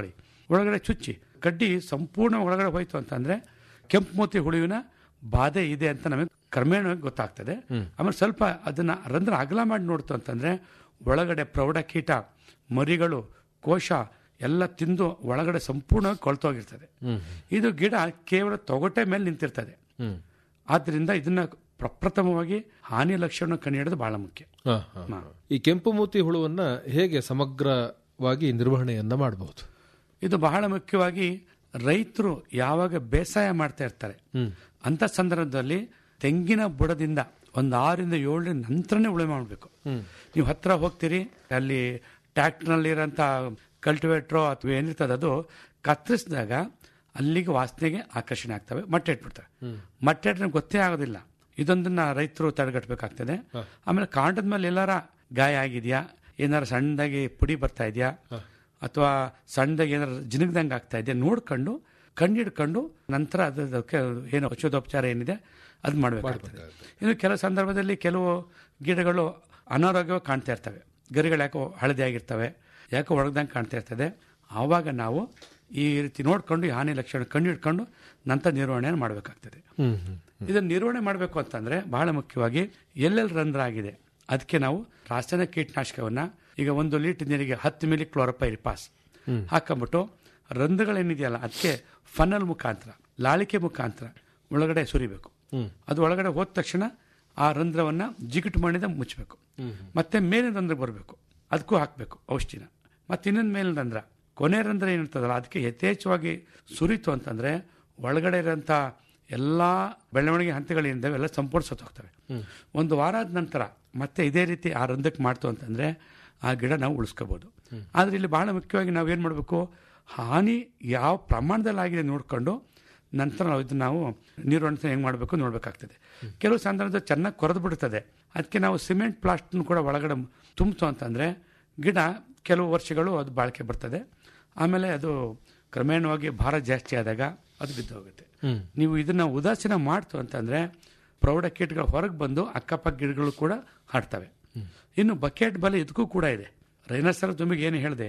ಒಳಗಡೆ ಚುಚ್ಚಿ ಕಡ್ಡಿ ಸಂಪೂರ್ಣ ಒಳಗಡೆ ಹೋಯ್ತು ಅಂತಂದ್ರೆ ಕೆಂಪು ಮೂತಿ ಹುಳುವಿನ ಬಾಧೆ ಇದೆ ಅಂತ ನಮಗೆ ಕ್ರಮೇಣವಾಗಿ ಗೊತ್ತಾಗ್ತದೆ ಆಮೇಲೆ ಸ್ವಲ್ಪ ಅದನ್ನ ರಂಧ್ರ ಅಗಲ ಮಾಡಿ ನೋಡ್ತು ಅಂತಂದ್ರೆ ಒಳಗಡೆ ಪ್ರೌಢಕೀಟ ಮರಿಗಳು ಕೋಶ ಎಲ್ಲ ತಿಂದು ಒಳಗಡೆ ಸಂಪೂರ್ಣವಾಗಿ ಕೊಳ್ತೋಗಿರ್ತದೆ ಇದು ಗಿಡ ಕೇವಲ ತೊಗಟೆ ಮೇಲೆ ನಿಂತಿರ್ತದೆ ಆದ್ರಿಂದ ಇದನ್ನ ಪ್ರಪ್ರಥಮವಾಗಿ ಹಾನಿ ಲಕ್ಷಣ ಕಂಡುಹಿಡಿದು ಬಹಳ ಮುಖ್ಯ ಹಾ, ಹಾ, ಹಾ. ಈ ಕೆಂಪು ಮೂತಿ ಹುಳುವನ್ನ ಹೇಗೆ ಸಮಗ್ರವಾಗಿ ನಿರ್ವಹಣೆಯನ್ನ ಮಾಡಬಹುದು ಇದು ಬಹಳ ಮುಖ್ಯವಾಗಿ ರೈತರು ಯಾವಾಗ ಬೇಸಾಯ ಮಾಡ್ತಾ ಇರ್ತಾರೆ ಅಂತ ಸಂದರ್ಭದಲ್ಲಿ ತೆಂಗಿನ ಬುಡದಿಂದ ಒಂದು ಆರಿಂದ ಏಳರ ನಂತರನೇ ಉಳುಮೆ ಮಾಡಬೇಕು ನೀವು ಹತ್ರ ಹೋಗ್ತೀರಿ ಅಲ್ಲಿ ಟ್ರ್ಯಾಕ್ಟರ್ನಲ್ಲಿ ಇರೋಂಥ ಕಲ್ಟಿವೇಟ್ರೋ ಅಥವಾ ಏನಿರ್ತದೆ ಅದು ಕತ್ತರಿಸಿದಾಗ ಅಲ್ಲಿಗೆ ವಾಸನೆಗೆ ಆಕರ್ಷಣೆ ಆಗ್ತವೆ ಮೊಟ್ಟೆ ಇಟ್ಬಿಡ್ತವೆ ಮೊಟ್ಟೆ ಇಟ್ರೆ ಗೊತ್ತೇ ಆಗೋದಿಲ್ಲ ಇದೊಂದನ್ನ ರೈತರು ತಡೆಗಟ್ಟಬೇಕಾಗ್ತದೆ ಆಮೇಲೆ ಕಾಂಡದ ಮೇಲೆ ಎಲ್ಲಾರ ಗಾಯ ಆಗಿದೆಯಾ ಏನಾರ ಸಣ್ಣದಾಗಿ ಪುಡಿ ಬರ್ತಾ ಇದೆಯಾ ಅಥವಾ ಸಣ್ಣದಾಗಿ ಏನಾರ ಜಿನಗ್ದಂಗೆ ಆಗ್ತಾ ಇದೆಯಾ ನೋಡ್ಕೊಂಡು ಕಣ್ಣಿಡ್ಕೊಂಡು ನಂತರ ಅದು- ಅದಕ್ಕೆ ಏನು ಔಷಧೋಪಚಾರ ಏನಿದೆ ಅದು ಮಾಡಬೇಕಾಗ್ತದೆ ಇನ್ನು ಕೆಲವು ಸಂದರ್ಭದಲ್ಲಿ ಕೆಲವು ಗಿಡಗಳು ಅನಾರೋಗ್ಯವಾಗಿ ಕಾಣ್ತಾ ಇರ್ತವೆ ಗರಿಗಳು ಯಾಕೋ ಹಳದಿ ಆಗಿರ್ತವೆ ಯಾಕೋ ಒಣಗ್ದಂಗೆ ಕಾಣ್ತಾ ಇರ್ತದೆ ಆವಾಗ ನಾವು ಈ ರೀತಿ ನೋಡ್ಕೊಂಡು ಈ ಹಾನಿ ಲಕ್ಷಣ ಕಂಡುಹಿಡ್ಕೊಂಡು ನಂತರ ನಿರ್ವಹಣೆಯನ್ನು ಮಾಡಬೇಕಾಗ್ತದೆ ಇದನ್ನು ನಿರ್ವಹಣೆ ಮಾಡಬೇಕು ಅಂತಂದ್ರೆ ಬಹಳ ಮುಖ್ಯವಾಗಿ ಎಲ್ಲೆಲ್ಲಿ ರಂಧ್ರ ಆಗಿದೆ ಅದಕ್ಕೆ ನಾವು ರಾಸಾಯನಿಕ ಕೀಟನಾಶಕವನ್ನ ಈಗ ಒಂದು ಲೀಟರ್ ನೀರಿಗೆ ಹತ್ತು ಮಿಲಿ ಕ್ಲೋರಪೈರಿಪಾಸ್ ಹಾಕೊಂಬಿಟ್ಟು ರಂಧ್ರಗಳೇನಿದೆಯಲ್ಲ ಅದಕ್ಕೆ ಫನಲ್ ಮುಖಾಂತರ ಲಾಳಿಕೆ ಮುಖಾಂತರ ಒಳಗಡೆ ಸುರಿಬೇಕು ಅದು ಒಳಗಡೆ ಹೋದ ತಕ್ಷಣ ಆ ರಂಧ್ರವನ್ನ ಜಿಗಿಟು ಮಣ್ಣಿಂದ ಮುಚ್ಚಬೇಕು ಮತ್ತೆ ಮೇಲಿನ ರಂಧ್ರ ಬರಬೇಕು ಅದಕ್ಕೂ ಹಾಕಬೇಕು ಔಷಧಿನ ಮತ್ತೆ ಇನ್ನೊಂದು ಮೇಲಿನ ರಂಧ್ರ ಕೊನೆ ರಂಧ್ರ ಏನಿರ್ತದಲ್ಲ ಅದಕ್ಕೆ ಯಥೇಚ್ಛವಾಗಿ ಸುರಿತು ಅಂತಂದ್ರೆ ಒಳಗಡೆ ಇರೋಂಥ ಎಲ್ಲ ಬೆಳವಣಿಗೆ ಹಂತಗಳೇನಿದ್ದಾವೆ ಎಲ್ಲ ಸಂಪೂರ್ಣ ಸತ್ತೋಗ್ತವೆ ಒಂದು ವಾರದ ನಂತರ ಮತ್ತೆ ಇದೇ ರೀತಿ ಆ ರಂಧ್ರಕ್ಕೆ ಮಾಡ್ತು ಅಂತಂದ್ರೆ ಆ ಗಿಡ ನಾವು ಉಳಿಸ್ಕೋಬಹುದು ಆದ್ರೆ ಇಲ್ಲಿ ಬಹಳ ಮುಖ್ಯವಾಗಿ ನಾವು ಏನು ಮಾಡಬೇಕು ಹಾನಿ ಯಾವ ಪ್ರಮಾಣದಲ್ಲಿ ಆಗಿದೆ ನೋಡ್ಕೊಂಡು ನಂತರ ನಾವು ಇದನ್ನ ನಾವು ನಿರ್ವಹಣೆ ಹೆಂಗೆ ಮಾಡಬೇಕು ನೋಡಬೇಕಾಗ್ತದೆ ಕೆಲವು ಸಂದರ್ಭದಲ್ಲಿ ಚೆನ್ನಾಗಿ ಕೊರೆದು ಬಿಡ್ತದೆ ಅದಕ್ಕೆ ನಾವು ಸಿಮೆಂಟ್ ಪ್ಲಾಸ್ಟ್ನ ಕೂಡ ಒಳಗಡೆ ತುಂಬಿತು ಅಂತಂದ್ರೆ ಗಿಡ ಕೆಲವು ವರ್ಷಗಳು ಅದು ಬಾಳಿಕೆ ಬರ್ತದೆ ಆಮೇಲೆ ಅದು ಕ್ರಮೇಣವಾಗಿ ಭಾರ ಜಾಸ್ತಿ ಆದಾಗ ಅದು ಬಿದ್ದು ಹೋಗುತ್ತೆ ನೀವು ಇದನ್ನ ಉದಾಸೀನ ಮಾಡ್ತು ಅಂತಂದ್ರೆ ಪ್ರೌಢ ಕೀಟಗಳು ಹೊರಗೆ ಬಂದು ಅಕ್ಕಪಕ್ಕ ಗಿಡಗಳು ಕೂಡ ಹಾಡ್ತವೆ ಇನ್ನು ಬಕೆಟ್ ಬಲ ಇದಕ್ಕೂ ಕೂಡ ಇದೆ ರೈನಸರ ತುಂಬಿಗೆ ಏನು ಹೇಳಿದೆ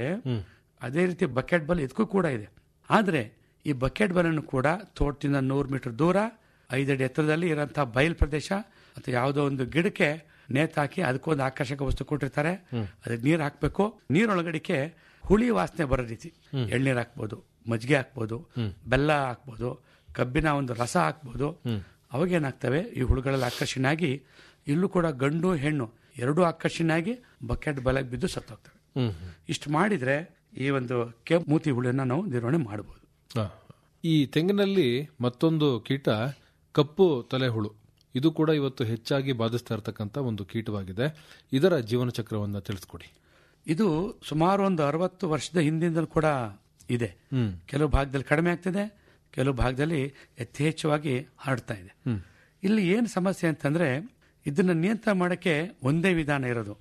ಅದೇ ರೀತಿ ಬಕೆಟ್ ಬಲ ಇದಕ್ಕೂ ಕೂಡ ಇದೆ ಆದ್ರೆ ಈ ಬಕೆಟ್ ಬಲನ್ನು ಕೂಡ ತೋಟದಿಂದ ನೂರು ಮೀಟರ್ ದೂರ ಐದಡಿ ಎತ್ತರದಲ್ಲಿ ಇರೋಂಥ ಬಯಲು ಪ್ರದೇಶ ಅಥವಾ ಯಾವುದೋ ಒಂದು ಗಿಡಕ್ಕೆ ನೇತಾಕಿ ಅದಕ್ಕೊಂದು ಆಕರ್ಷಕ ವಸ್ತು ಕೊಟ್ಟಿರ್ತಾರೆ ಅದಕ್ಕೆ ನೀರು ಹಾಕಬೇಕು ನೀರೊಳಗಡಿಕೆ ಹುಳಿ ವಾಸನೆ ಬರೋ ರೀತಿ ಎಳ್ನೀರು ಹಾಕ್ಬೋದು ಮಜ್ಜಿಗೆ ಹಾಕ್ಬೋದು ಬೆಲ್ಲ ಹಾಕ್ಬೋದು ಕಬ್ಬಿನ ಒಂದು ರಸ ಹಾಕ್ಬೋದು ಅವಾಗ ಏನಾಗ್ತವೆ ಈ ಹುಳುಗಳೆಲ್ಲ ಆಕರ್ಷಣೆ ಆಗಿ ಇಲ್ಲೂ ಕೂಡ ಗಂಡು ಹೆಣ್ಣು ಎರಡೂ ಆಕರ್ಷಣೆ ಆಗಿ ಬಕೆಟ್ ಬಲಕ್ಕೆ ಬಿದ್ದು ಸತ್ತೋಗ್ತವೆ ಇಷ್ಟು ಮಾಡಿದ್ರೆ ಈ ಒಂದು ಕೆಂಪು ಮೂತಿ ಹುಳನ್ನ ನಾವು ನಿರ್ವಹಣೆ ಮಾಡಬಹುದು ಹಾ. ಈ ತೆಂಗಿನಲ್ಲಿ ಮತ್ತೊಂದು ಕೀಟ ಕಪ್ಪು ತಲೆಹುಳು ಇದು ಕೂಡ ಇವತ್ತು ಹೆಚ್ಚಾಗಿ ಬಾಧಿಸ್ತಾ ಇರತಕ್ಕಂತ ಒಂದು ಕೀಟವಾಗಿದೆ ಇದರ ಜೀವನ ಚಕ್ರವನ್ನ ತಿಳಿಸ್ಕೊಡಿ ಇದು ಸುಮಾರು ಒಂದು ಅರವತ್ತು ವರ್ಷದ ಹಿಂದಿಂದ ಕೂಡ ಇದೆ ಕೆಲವು ಭಾಗದಲ್ಲಿ ಕಡಿಮೆ ಆಗ್ತಿದೆ ಕೆಲವು ಭಾಗದಲ್ಲಿ ಯಥೇಚ್ಛವಾಗಿ ಹರಡ್ತಾ ಇದೆ ಇಲ್ಲಿ ಏನು ಸಮಸ್ಯೆ ಅಂತಂದ್ರೆ ಇದನ್ನ ನಿಯಂತ್ರಣ ಮಾಡಕ್ಕೆ ಒಂದೇ ವಿಧಾನ ಇರೋದು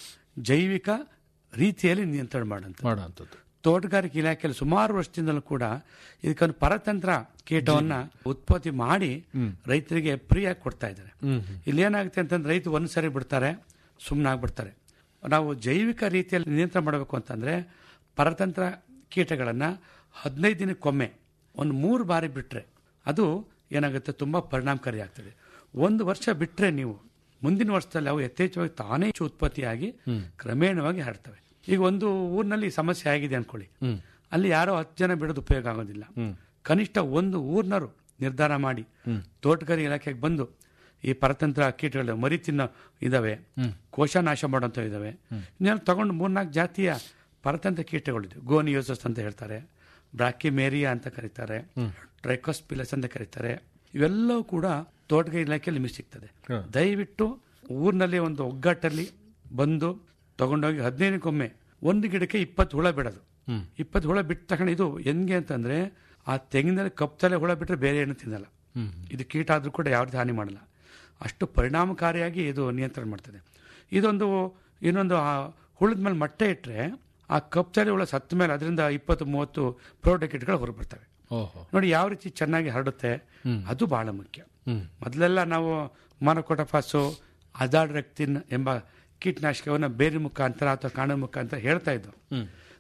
ಜೈವಿಕ ರೀತಿಯಲ್ಲಿ ನಿಯಂತ್ರಣ ಮಾಡಂತ ಮಾಡೋಂಥದ್ದು ತೋಟಗಾರಿಕೆ ಇಲಾಖೆಯಲ್ಲಿ ಸುಮಾರು ವರ್ಷದಿಂದಲೂ ಕೂಡ ಇದಕ್ಕೊಂದು ಪರತಂತ್ರ ಕೀಟವನ್ನ ಉತ್ಪತ್ತಿ ಮಾಡಿ ರೈತರಿಗೆ ಫ್ರೀಯಾಗಿ ಕೊಡ್ತಾ ಇದ್ದಾರೆ ಇಲ್ಲಿ ಏನಾಗುತ್ತೆ ಅಂತಂದ್ರೆ ರೈತ ಒಂದ್ ಸರಿ ಬಿಡ್ತಾರೆ ಸುಮ್ಮನೆ ಆಗ್ಬಿಡ್ತಾರೆ ನಾವು ಜೈವಿಕ ರೀತಿಯಲ್ಲಿ ನಿಯಂತ್ರಣ ಮಾಡಬೇಕು ಅಂತಂದ್ರೆ ಪರತಂತ್ರ ಕೀಟಗಳನ್ನ ಹದಿನೈದು ದಿನಕ್ಕೊಮ್ಮೆ ಒಂದು ಮೂರು ಬಾರಿ ಬಿಟ್ರೆ ಅದು ಏನಾಗುತ್ತೆ ತುಂಬಾ ಪರಿಣಾಮಕಾರಿ ಆಗ್ತದೆ ಒಂದು ವರ್ಷ ಬಿಟ್ರೆ ನೀವು ಮುಂದಿನ ವರ್ಷದಲ್ಲಿ ಅವು ಯಥೇಚ್ಛವಾಗಿ ತಾನೇ ಹೆಚ್ಚು ಉತ್ಪತ್ತಿಯಾಗಿ ಕ್ರಮೇಣವಾಗಿ ಹರಡ್ತವೆ ಈಗ ಒಂದು ಊರಿನಲ್ಲಿ ಸಮಸ್ಯೆ ಆಗಿದೆ ಅನ್ಕೊಳ್ಳಿ ಅಲ್ಲಿ ಯಾರೋ ಹತ್ತು ಜನ ಬಿಡೋದು ಉಪಯೋಗ ಆಗೋದಿಲ್ಲ ಕನಿಷ್ಠ ಒಂದು ಊರ್ನರು ನಿರ್ಧಾರ ಮಾಡಿ ತೋಟಗಾರಿಕೆ ಇಲಾಖೆಗೆ ಬಂದು ಈ ಪರತಂತ್ರ ಕೀಟಗಳು ಮರಿ ತಿನ್ನೋ ಇದಾವೆ ಕೋಶ ನಾಶ ಮಾಡೋಂಥ ಇದಾವೆ ಇನ್ನೆಲ್ಲ ತಗೊಂಡು ಮೂರ್ನಾಲ್ಕು ಜಾತಿಯ ಪರತಂತ್ರ ಕೀಟಗಳಿದೆ ಗೋನಿಯೋಸಸ್ ಅಂತ ಹೇಳ್ತಾರೆ ಬ್ರಾಕಿಮೇರಿಯಾ ಅಂತ ಕರೀತಾರೆ ಟ್ರೈಕೋಸ್ಪಿಲಸ್ ಅಂತ ಕರೀತಾರೆ ಇವೆಲ್ಲವೂ ಕೂಡ ತೋಟಗಾರಿಕೆ ಇಲಾಖೆಯಲ್ಲಿ ನಿಮಗೆ ಸಿಗ್ತದೆ ದಯವಿಟ್ಟು ಊರಿನಲ್ಲಿ ಒಂದು ಒಗ್ಗಟ್ಟಲ್ಲಿ ಬಂದು ತಗೊಂಡೋಗಿ ಹದಿನೈದಕ್ಕೊಮ್ಮೆ ಒಂದು ಗಿಡಕ್ಕೆ ಇಪ್ಪತ್ತು ಹುಳ ಬಿಡೋದು ಇಪ್ಪತ್ತು ಹುಳ ಬಿಟ್ಟ ತಕ್ಷಣ ಇದು ಹೆಂಗೆ ಅಂತಂದ್ರೆ ಆ ತೆಂಗಿನಲ್ಲಿ ಕಪ್ಪು ಹುಳ ಬಿಟ್ಟರೆ ಬೇರೆ ಏನು ತಿನ್ನಲ್ಲ ಇದು ಕೀಟ ಆದ್ರೂ ಕೂಡ ಯಾವ ರೀತಿ ಹಾನಿ ಮಾಡಲ್ಲ ಅಷ್ಟು ಪರಿಣಾಮಕಾರಿಯಾಗಿ ಇದು ನಿಯಂತ್ರಣ ಮಾಡ್ತದೆ ಇದೊಂದು ಇನ್ನೊಂದು ಆ ಹುಳದ ಮೇಲೆ ಮೊಟ್ಟೆ ಇಟ್ಟರೆ ಆ ಕಪ್ಪು ಹುಳ ಸತ್ತ ಮೇಲೆ ಅದರಿಂದ ಇಪ್ಪತ್ತು ಮೂವತ್ತು ಪ್ರೌಢ ಕೀಟಗಳು ಹೊರಗೆ ಬರ್ತವೆ ಓಹೋ ನೋಡಿ ಯಾವ ರೀತಿ ಚೆನ್ನಾಗಿ ಹರಡುತ್ತೆ ಅದು ಬಹಳ ಮುಖ್ಯ ಮೊದಲೆಲ್ಲ ನಾವು ಮಾನಕೋಟಫಾಸು ಅಜಾಡ್ ರೆಕ್ತಿನ್ ಎಂಬ ಕೀಟನಾಶಕವನ್ನು ಬೇರೆ ಮುಖಾಂತರ ಅಥವಾ ಕಾಂಡ ಮುಖಾಂತರ ಹೇಳ್ತಾ ಇದ್ವು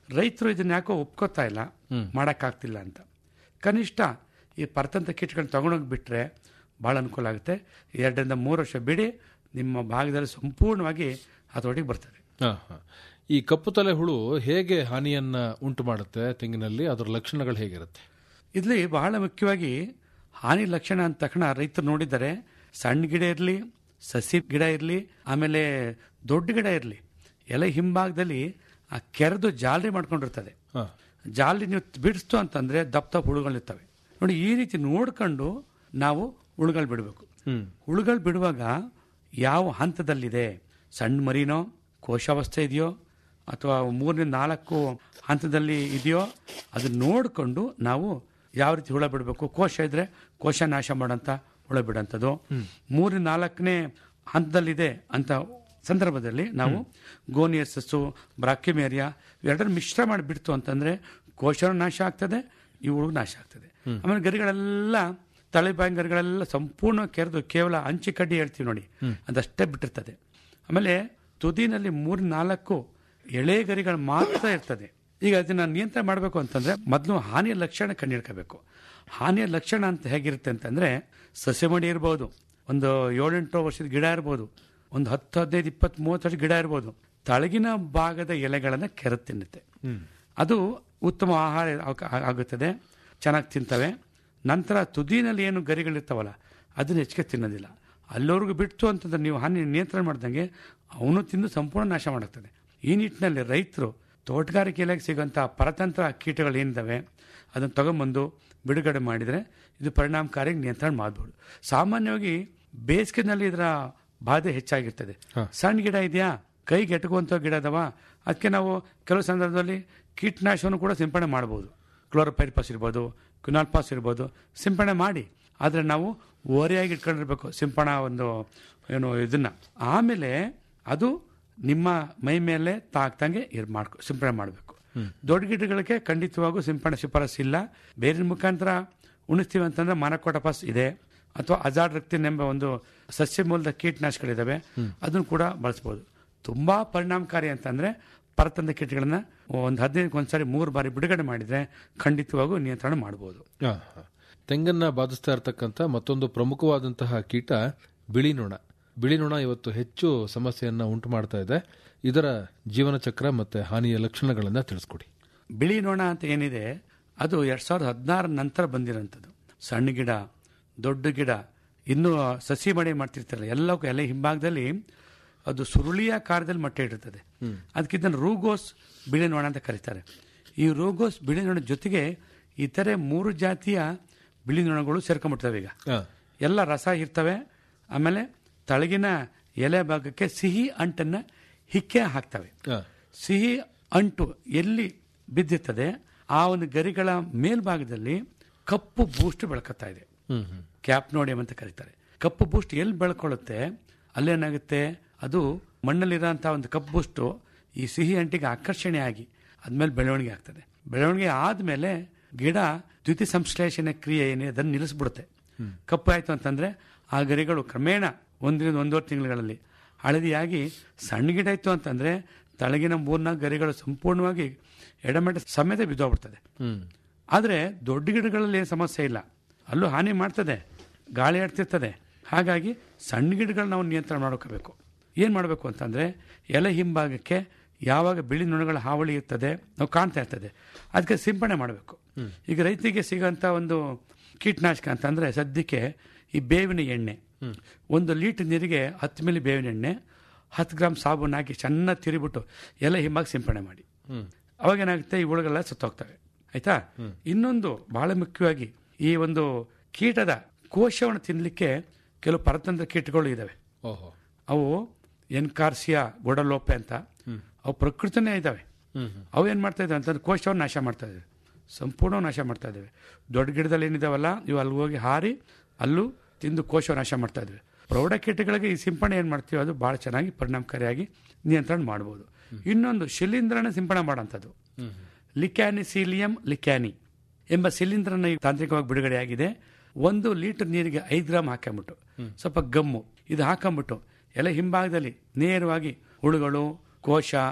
ರೈತರು ಇದನ್ನ ಯಾಕೋ ಒಪ್ಕೋತಾ ಇಲ್ಲ ಮಾಡೋಕ್ಕಾಗ್ತಿಲ್ಲ ಅಂತ ಕನಿಷ್ಠ ಈ ಪರತಂತ್ರ ಕೀಟಗಳನ್ನ ತಗೊಂಡೋಗಿ ಬಿಟ್ರೆ ಭಾಳ ಅನುಕೂಲ ಆಗುತ್ತೆ ಎರಡರಿಂದ ಮೂರು ವರ್ಷ ಬಿಡಿ ನಿಮ್ಮ ಭಾಗದಲ್ಲಿ ಸಂಪೂರ್ಣವಾಗಿ ಹತೋಟಿಗೆ ಬರ್ತದೆ ಹಾ, ಹಾ. ಈ ಕಪ್ಪು ತಲೆ ಹುಳು ಹೇಗೆ ಹಾನಿಯನ್ನ ಉಂಟು ಮಾಡುತ್ತೆ ತೆಂಗಿನಲ್ಲಿ ಅದರ ಲಕ್ಷಣಗಳು ಹೇಗಿರುತ್ತೆ ಇಲ್ಲಿ ಬಹಳ ಮುಖ್ಯವಾಗಿ ಹಾನಿ ಲಕ್ಷಣ ಅಂದ ತಕ್ಷಣ ರೈತರು ನೋಡಿದ್ದಾರೆ ಸಣ್ಣ ಗಿಡ ಇರಲಿ ಸಸಿ ಗಿಡ ಇರಲಿ ಆಮೇಲೆ ದೊಡ್ಡ ಗಿಡ ಇರಲಿ ಎಲೆ ಹಿಂಭಾಗದಲ್ಲಿ ಆ ಕೆರೆದು ಜಾಲರಿ ಮಾಡ್ಕೊಂಡಿರ್ತದೆ ಹಾ. ಜಾಲರಿ ನೀವು ಬಿಡಿಸ್ತು ಅಂತಂದ್ರೆ ದಪ್ಪ ದಪ್ಪ ಹುಳುಗಳಿರ್ತವೆ ನೋಡಿ ಈ ರೀತಿ ನೋಡ್ಕೊಂಡು ನಾವು ಹುಳುಗಳು ಬಿಡಬೇಕು ಹುಳುಗಳು ಬಿಡುವಾಗ ಯಾವ ಹಂತದಲ್ಲಿದೆ ಸಣ್ಣ ಮರಿನೋ ಕೋಶಾವಸ್ಥೆ ಇದೆಯೋ ಅಥವಾ ಮೂರನೇ ನಾಲ್ಕು ಹಂತದಲ್ಲಿ ಇದೆಯೋ ಅದನ್ನ ನೋಡಿಕೊಂಡು ನಾವು ಯಾವ ರೀತಿ ಹುಳ ಬಿಡಬೇಕು ಕೋಶ ಇದ್ರೆ ಕೋಶ ನಾಶ ಮಾಡೋಂಥ ಹುಳ ಬಿಡೋಂಥದ್ದು ಮೂರನೇ ನಾಲ್ಕನೇ ಹಂತದಲ್ಲಿದೆ ಅಂತ ಸಂದರ್ಭದಲ್ಲಿ ನಾವು ಗೋನಿಯಸಸ್ಸು ಬ್ರಾಕ್ಯುಮೇರಿಯಾ ಎರಡರ ಮಿಶ್ರ ಮಾಡಿ ಬಿಡ್ತು ಅಂತಂದ್ರೆ ಕೋಶನೂ ನಾಶ ಆಗ್ತದೆ ಇವುಗಳು ನಾಶ ಆಗ್ತದೆ ಆಮೇಲೆ ಗರಿಗಳೆಲ್ಲ ತಲೆಬಾಯಿ ಗರಿಗಳೆಲ್ಲ ಸಂಪೂರ್ಣ ಕೆರೆದು ಕೇವಲ ಅಂಚಿ ಕಡ್ಡಿ ಹೇಳ್ತೀವಿ ನೋಡಿ ಅದಷ್ಟೇ ಬಿಟ್ಟಿರ್ತದೆ ಆಮೇಲೆ ತುದಿನಲ್ಲಿ ಮೂರ್ ನಾಲ್ಕು ಎಳೆ ಗರಿಗಳು ಮಾತ್ರ ಇರ್ತದೆ ಈಗ ಅದನ್ನ ನಿಯಂತ್ರಣ ಮಾಡಬೇಕು ಅಂತಂದ್ರೆ ಮೊದಲು ಹಾನಿಯ ಲಕ್ಷಣ ಕಂಡಿಡ್ಕೋಬೇಕು ಹಾನಿಯ ಲಕ್ಷಣ ಅಂತ ಹೇಗಿರುತ್ತೆ ಅಂತಂದ್ರೆ ಸಸ್ಯ ಮಡಿ ಇರ್ಬೋದು ಒಂದು ಏಳೆಂಟು ವರ್ಷದ ಗಿಡ ಇರ್ಬೋದು ಒಂದು ಹತ್ತು ಹದಿನೈದು ಇಪ್ಪತ್ತು ಮೂವತ್ತು ವರ್ಷ ಗಿಡ ಇರ್ಬೋದು ತಳಗಿನ ಭಾಗದ ಎಲೆಗಳನ್ನು ಕೆರೆದು ತಿನ್ನುತ್ತೆ ಅದು ಉತ್ತಮ ಆಹಾರ ಆಗ- ಆಗುತ್ತದೆ ಚೆನ್ನಾಗಿ ತಿಂತವೆ ನಂತರ ತುದಿನಲ್ಲಿ ಏನು ಗರಿಗಳಿರ್ತಾವಲ್ಲ ಅದನ್ನ ಹೆಚ್ಚಿಗೆ ತಿನ್ನೋದಿಲ್ಲ ಅಲ್ಲಿವರೆಗೂ ಬಿಡ್ತು ಅಂತಂದ್ರೆ ನೀವು ಹಾನಿ ನಿಯಂತ್ರಣ ಮಾಡ್ದಂಗೆ ಅವನು ತಿಂದು ಸಂಪೂರ್ಣ ನಾಶ ಮಾಡುತ್ತದೆ ಈ ನಿಟ್ಟಿನಲ್ಲಿ ರೈತರು ತೋಟಗಾರಿಕೆ ಇಲಾಖೆ ಸಿಗುವಂಥ ಪರತಂತ್ರ ಕೀಟಗಳು ಏನಿದ್ದಾವೆ ಅದನ್ನು ತಗೊಂಬಂದು ಬಿಡುಗಡೆ ಮಾಡಿದರೆ ಇದು ಪರಿಣಾಮಕಾರಿಯಾಗಿ ನಿಯಂತ್ರಣ ಮಾಡ್ಬೋದು ಸಾಮಾನ್ಯವಾಗಿ ಬೇಸಿಗೆನಲ್ಲಿ ಇದರ ಬಾಧೆ ಹೆಚ್ಚಾಗಿರ್ತದೆ ಸಣ್ಣ ಗಿಡ ಇದೆಯಾ ಕೈಗೆ ಎಟುಕುವಂಥ ಗಿಡ ಅದಾವ ಅದಕ್ಕೆ ನಾವು ಕೆಲವು ಸಂದರ್ಭದಲ್ಲಿ ಕೀಟನಾಶಕವನ್ನು ಕೂಡ ಸಿಂಪಡಣೆ ಮಾಡ್ಬೋದು ಕ್ಲೋರೋಪೈರಿಪಾಸ್ ಇರ್ಬೋದು ಕ್ವಿನಾಲ್ಪಾಸ್ ಇರ್ಬೋದು ಸಿಂಪಡಣೆ ಮಾಡಿ ಆದರೆ ನಾವು ಓರೆಯಾಗಿ ಇಟ್ಕೊಂಡಿರ್ಬೇಕು ಸಿಂಪಡಣಾ ಒಂದು ಏನು ಇದನ್ನ ಆಮೇಲೆ ಅದು ನಿಮ್ಮ ಮೈ ಮೇಲೆ ತಾಕ್ತಂಗೆ ಇರ್ ಮಾಡ್ಕೊ ಸಿಂಪಡಣೆ ಮಾಡಬೇಕು ದೊಡ್ಡ ಗಿಡಗಳಿಗೆ ಖಂಡಿತವಾಗೂ ಸಿಂಪಡಣೆ ಶಿಫಾರಸ್ ಇಲ್ಲ ಬೇರೆ ಮುಖಾಂತರ ಉಣಿಸ್ತೀವಿ ಅಂತಂದ್ರೆ ಮಾನಕೋಟಪಾಸ್ ಇದೆ ಅಥವಾ ಅಜಾಡ್ ರಕ್ತಿನ್ ಎಂಬ ಒಂದು ಸಸ್ಯ ಮೂಲದ ಕೀಟನಾಶಕಗಳಿದಾವೆ ಅದನ್ನು ಕೂಡ ಬಳಸ್ಬೋದು ತುಂಬಾ ಪರಿಣಾಮಕಾರಿ ಅಂತಂದ್ರೆ ಪರತಂತ್ರ ಕೀಟಗಳನ್ನ ಒಂದು ಹದಿನೈದು ಒಂದ್ಸಾರಿ ಮೂರು ಬಾರಿ ಬಿಡುಗಡೆ ಮಾಡಿದ್ರೆ ಖಂಡಿತವಾಗೂ ನಿಯಂತ್ರಣ ಮಾಡಬಹುದು ಹಾ, ಹಾ. ತೆಂಗನ್ನ ಬಾಧಿಸ್ತಾ ಇರತಕ್ಕಂಥ ಮತ್ತೊಂದು ಪ್ರಮುಖವಾದಂತಹ ಕೀಟ ಬಿಳಿ ನೊಣ ಬಿಳಿ ನೊಣ ಇವತ್ತು ಹೆಚ್ಚು ಸಮಸ್ಯೆಯನ್ನ ಉಂಟು ಮಾಡ್ತಾ ಇದೆ ಇದರ ಜೀವನ ಚಕ್ರ ಮತ್ತೆ ಹಾನಿಯ ಲಕ್ಷಣಗಳನ್ನ ತಿಳಿಸ್ಕೊಡಿ ಬಿಳಿ ನೊಣ ಅಂತ ಏನಿದೆ ಅದು ಎರಡ್ ಸಾವಿರದ ಹದಿನಾರ ನಂತರ ಬಂದಿರೋಂಥದ್ದು ಸಣ್ಣ ಗಿಡ ದೊಡ್ಡ ಗಿಡ ಇನ್ನೂ ಸಸಿ ಮಡಿ ಮಾಡ್ತಿರ್ತಾರಲ್ಲ ಎಲ್ಲಕ್ಕೂ ಎಲೆ ಹಿಂಭಾಗದಲ್ಲಿ ಅದು ಸುರುಳಿಯ ಕಾರ್ಯದಲ್ಲಿ ಮೊಟ್ಟೆ ಇಡುತ್ತದೆ ಅದಕ್ಕಿಂತ ರೂಗೋಸ್ ಬಿಳಿ ನೊಣ ಅಂತ ಕರೀತಾರೆ ಈ ರೂಗೋಸ್ ಬಿಳಿ ನೊಣ ಜೊತೆಗೆ ಇತರೆ ಮೂರು ಜಾತಿಯ ಬಿಳಿ ನೊಣಗಳು ಸೇರ್ಕೊಂಡ್ಬಿಡ್ತವೆ ಈಗ ಹಾ. ಎಲ್ಲ ರಸ ಇರ್ತವೆ ಆಮೇಲೆ ತಳಗಿನ ಎಲೆ ಭಾಗಕ್ಕೆ ಸಿಹಿ ಅಂಟನ್ನ ಹಿಕ್ಕೆ ಹಾಕ್ತವೆ ಹಾ. ಸಿಹಿ ಅಂಟು ಎಲ್ಲಿ ಬಿದ್ದಿರ್ತದೆ ಆ ಒಂದು ಗರಿಗಳ ಮೇಲ್ಭಾಗದಲ್ಲಿ ಕಪ್ಪು ಬೂಸ್ಟ್ ಬೆಳಕತ್ತಾ ಇದೆ ಹ್ಮ್ ಹ್ಮ್ ಕ್ಯಾಪ್ನೋಡಿಯಂ ಅಂತ ಕರೀತಾರೆ ಕಪ್ಪು ಬೂಸ್ಟ್ ಎಲ್ಲಿ ಬೆಳ್ಕೊಳ್ಳುತ್ತೆ ಅಲ್ಲೇನಾಗುತ್ತೆ ಅದು ಮಣ್ಣಲ್ಲಿರೋಂಥ ಒಂದು ಕಪ್ಪು ಬೂಸ್ಟು ಈ ಸಿಹಿ ಅಂಟಿಗೆ ಆಕರ್ಷಣೆ ಆಗಿ ಅದ್ಮೇಲೆ ಬೆಳವಣಿಗೆ ಆಗ್ತದೆ ಬೆಳವಣಿಗೆ ಆದ್ಮೇಲೆ ಗಿಡ ದ್ಯುತಿ ಸಂಶ್ಲೇಷಣೆ ಕ್ರಿಯೆ ಏನಿದೆ ಅದನ್ನು ನಿಲ್ಲಿಸ್ಬಿಡುತ್ತೆ ಕಪ್ಪು ಆಯ್ತು ಅಂತಂದ್ರೆ ಆ ಗರಿಗಳು ಕ್ರಮೇಣ ಒಂದರಿಂದ ಒಂದೂವರೆ ತಿಂಗಳುಗಳಲ್ಲಿ ಹಳದಿಯಾಗಿ ಸಣ್ಣ ಗಿಡ ಇತ್ತು ಅಂತಂದ್ರೆ ತಳಗಿನ ಮೂರ್ನಾಲ್ಕು ಗರಿಗಳು ಸಂಪೂರ್ಣವಾಗಿ ಎಡಮೆಡ ಸಮೇತ ಬಿದ್ದೋಗ್ಬಿಡ್ತದೆ ಹ್ಮ್ ಆದರೆ ದೊಡ್ಡ ಗಿಡಗಳಲ್ಲಿ ಏನು ಸಮಸ್ಯೆ ಇಲ್ಲ ಅಲ್ಲೂ ಹಾನಿ ಮಾಡ್ತದೆ ಗಾಳಿ ಆಡ್ತಿರ್ತದೆ ಹಾಗಾಗಿ ಸಣ್ಣ ಗಿಡಗಳನ್ನ ನಾವು ನಿಯಂತ್ರಣ ಮಾಡ್ಕೋಬೇಕು ಏನು ಮಾಡಬೇಕು ಅಂತಂದರೆ ಎಲೆ ಹಿಂಭಾಗಕ್ಕೆ ಯಾವಾಗ ಬಿಳಿ ನೊಣಗಳ ಹಾವಳಿ ಇರ್ತದೆ ನಾವು ಕಾಣ್ತಾ ಇರ್ತದೆ ಅದಕ್ಕೆ ಸಿಂಪಡಣೆ ಮಾಡಬೇಕು ಈಗ ರೈತರಿಗೆ ಸಿಗೋಂಥ ಒಂದು ಕೀಟನಾಶಕ ಅಂತಂದರೆ ಸದ್ಯಕ್ಕೆ ಈ ಬೇವಿನ ಎಣ್ಣೆ ಒಂದು ಲೀಟರ್ ನೀರಿಗೆ ಹತ್ತು ಮಿಲಿ ಬೇವಿನ ಎಣ್ಣೆ ಹತ್ತು ಗ್ರಾಮ್ ಸಾಬೂನು ಹಾಕಿ ಚೆನ್ನಾಗಿ ತಿರುಬಿಟ್ಟು ಎಲೆ ಹಿಂಭಾಗ ಸಿಂಪಡಣೆ ಮಾಡಿ ಅವಾಗ ಏನಾಗುತ್ತೆ ಈ ಹುಳುಗಳೆಲ್ಲ ಸತ್ತೋಗ್ತವೆ ಆಯ್ತಾ ಇನ್ನೊಂದು ಬಹಳ ಮುಖ್ಯವಾಗಿ ಈ ಒಂದು ಕೀಟದ ಕೋಶವನ್ನು ತಿನ್ನಲಿಕ್ಕೆ ಕೆಲವು ಪರತಂತ್ರ ಕೀಟಗಳು ಇದಾವೆ ಓಹೋ ಅವು ಎನ್ಕಾರ್ಸಿಯಾ ಗೊಡಲೋಪೆ ಅಂತ ಅವು ಪ್ರಕೃತಿನೇ ಇದಾವೆ ಅವು ಏನು ಮಾಡ್ತಾ ಇದ್ದಾವೆ ಅಂತಂದ್ರೆ ಕೋಶವನ್ನು ನಾಶ ಮಾಡ್ತಾ ಇದ್ದಾವೆ ಸಂಪೂರ್ಣ ನಾಶ ಮಾಡ್ತಾ ಇದ್ದಾವೆ ದೊಡ್ಡ ಗಿಡದಲ್ಲಿ ಏನಿದಾವಲ್ಲ ಇವು ಅಲ್ಲಿ ಹೋಗಿ ಹಾರಿ ಅಲ್ಲೂ ತಿಂದು ಕೋಶ ನಾಶ ಮಾಡ್ತಾ ಇದ್ದಾವೆ ಪ್ರೌಢ ಕೀಟಗಳಿಗೆ ಈ ಸಿಂಪಡಣೆ ಏನು ಮಾಡ್ತೀವಿ ಅದು ಭಾಳ ಚೆನ್ನಾಗಿ ಪರಿಣಾಮಕಾರಿಯಾಗಿ ನಿಯಂತ್ರಣ ಮಾಡ್ಬೋದು ಇನ್ನೊಂದು ಶಿಲೀಂಧ್ರನ ಸಿಂಪಡಣೆ ಮಾಡೋಂಥದ್ದು ಲಿಕ್ಯಾನಿಸೀಲಿಯಂ ಲಿಕ್ಯಾನಿ ಎಂಬ ಶಿಲೀಂಧ್ರನ ಈಗ ತಾಂತ್ರಿಕವಾಗಿ ಬಿಡುಗಡೆಯಾಗಿದೆ ಒಂದು ಲೀಟರ್ ನೀರಿಗೆ ಐದು ಗ್ರಾಮ್ ಹಾಕೊಂಬಿಟ್ಟು ಸ್ವಲ್ಪ ಗಮ್ಮು ಇದು ಹಾಕೊಂಬಿಟ್ಟು ಎಲ್ಲ ಹಿಂಭಾಗದಲ್ಲಿ ನೇರವಾಗಿ ಹುಳುಗಳು ಕೋಶ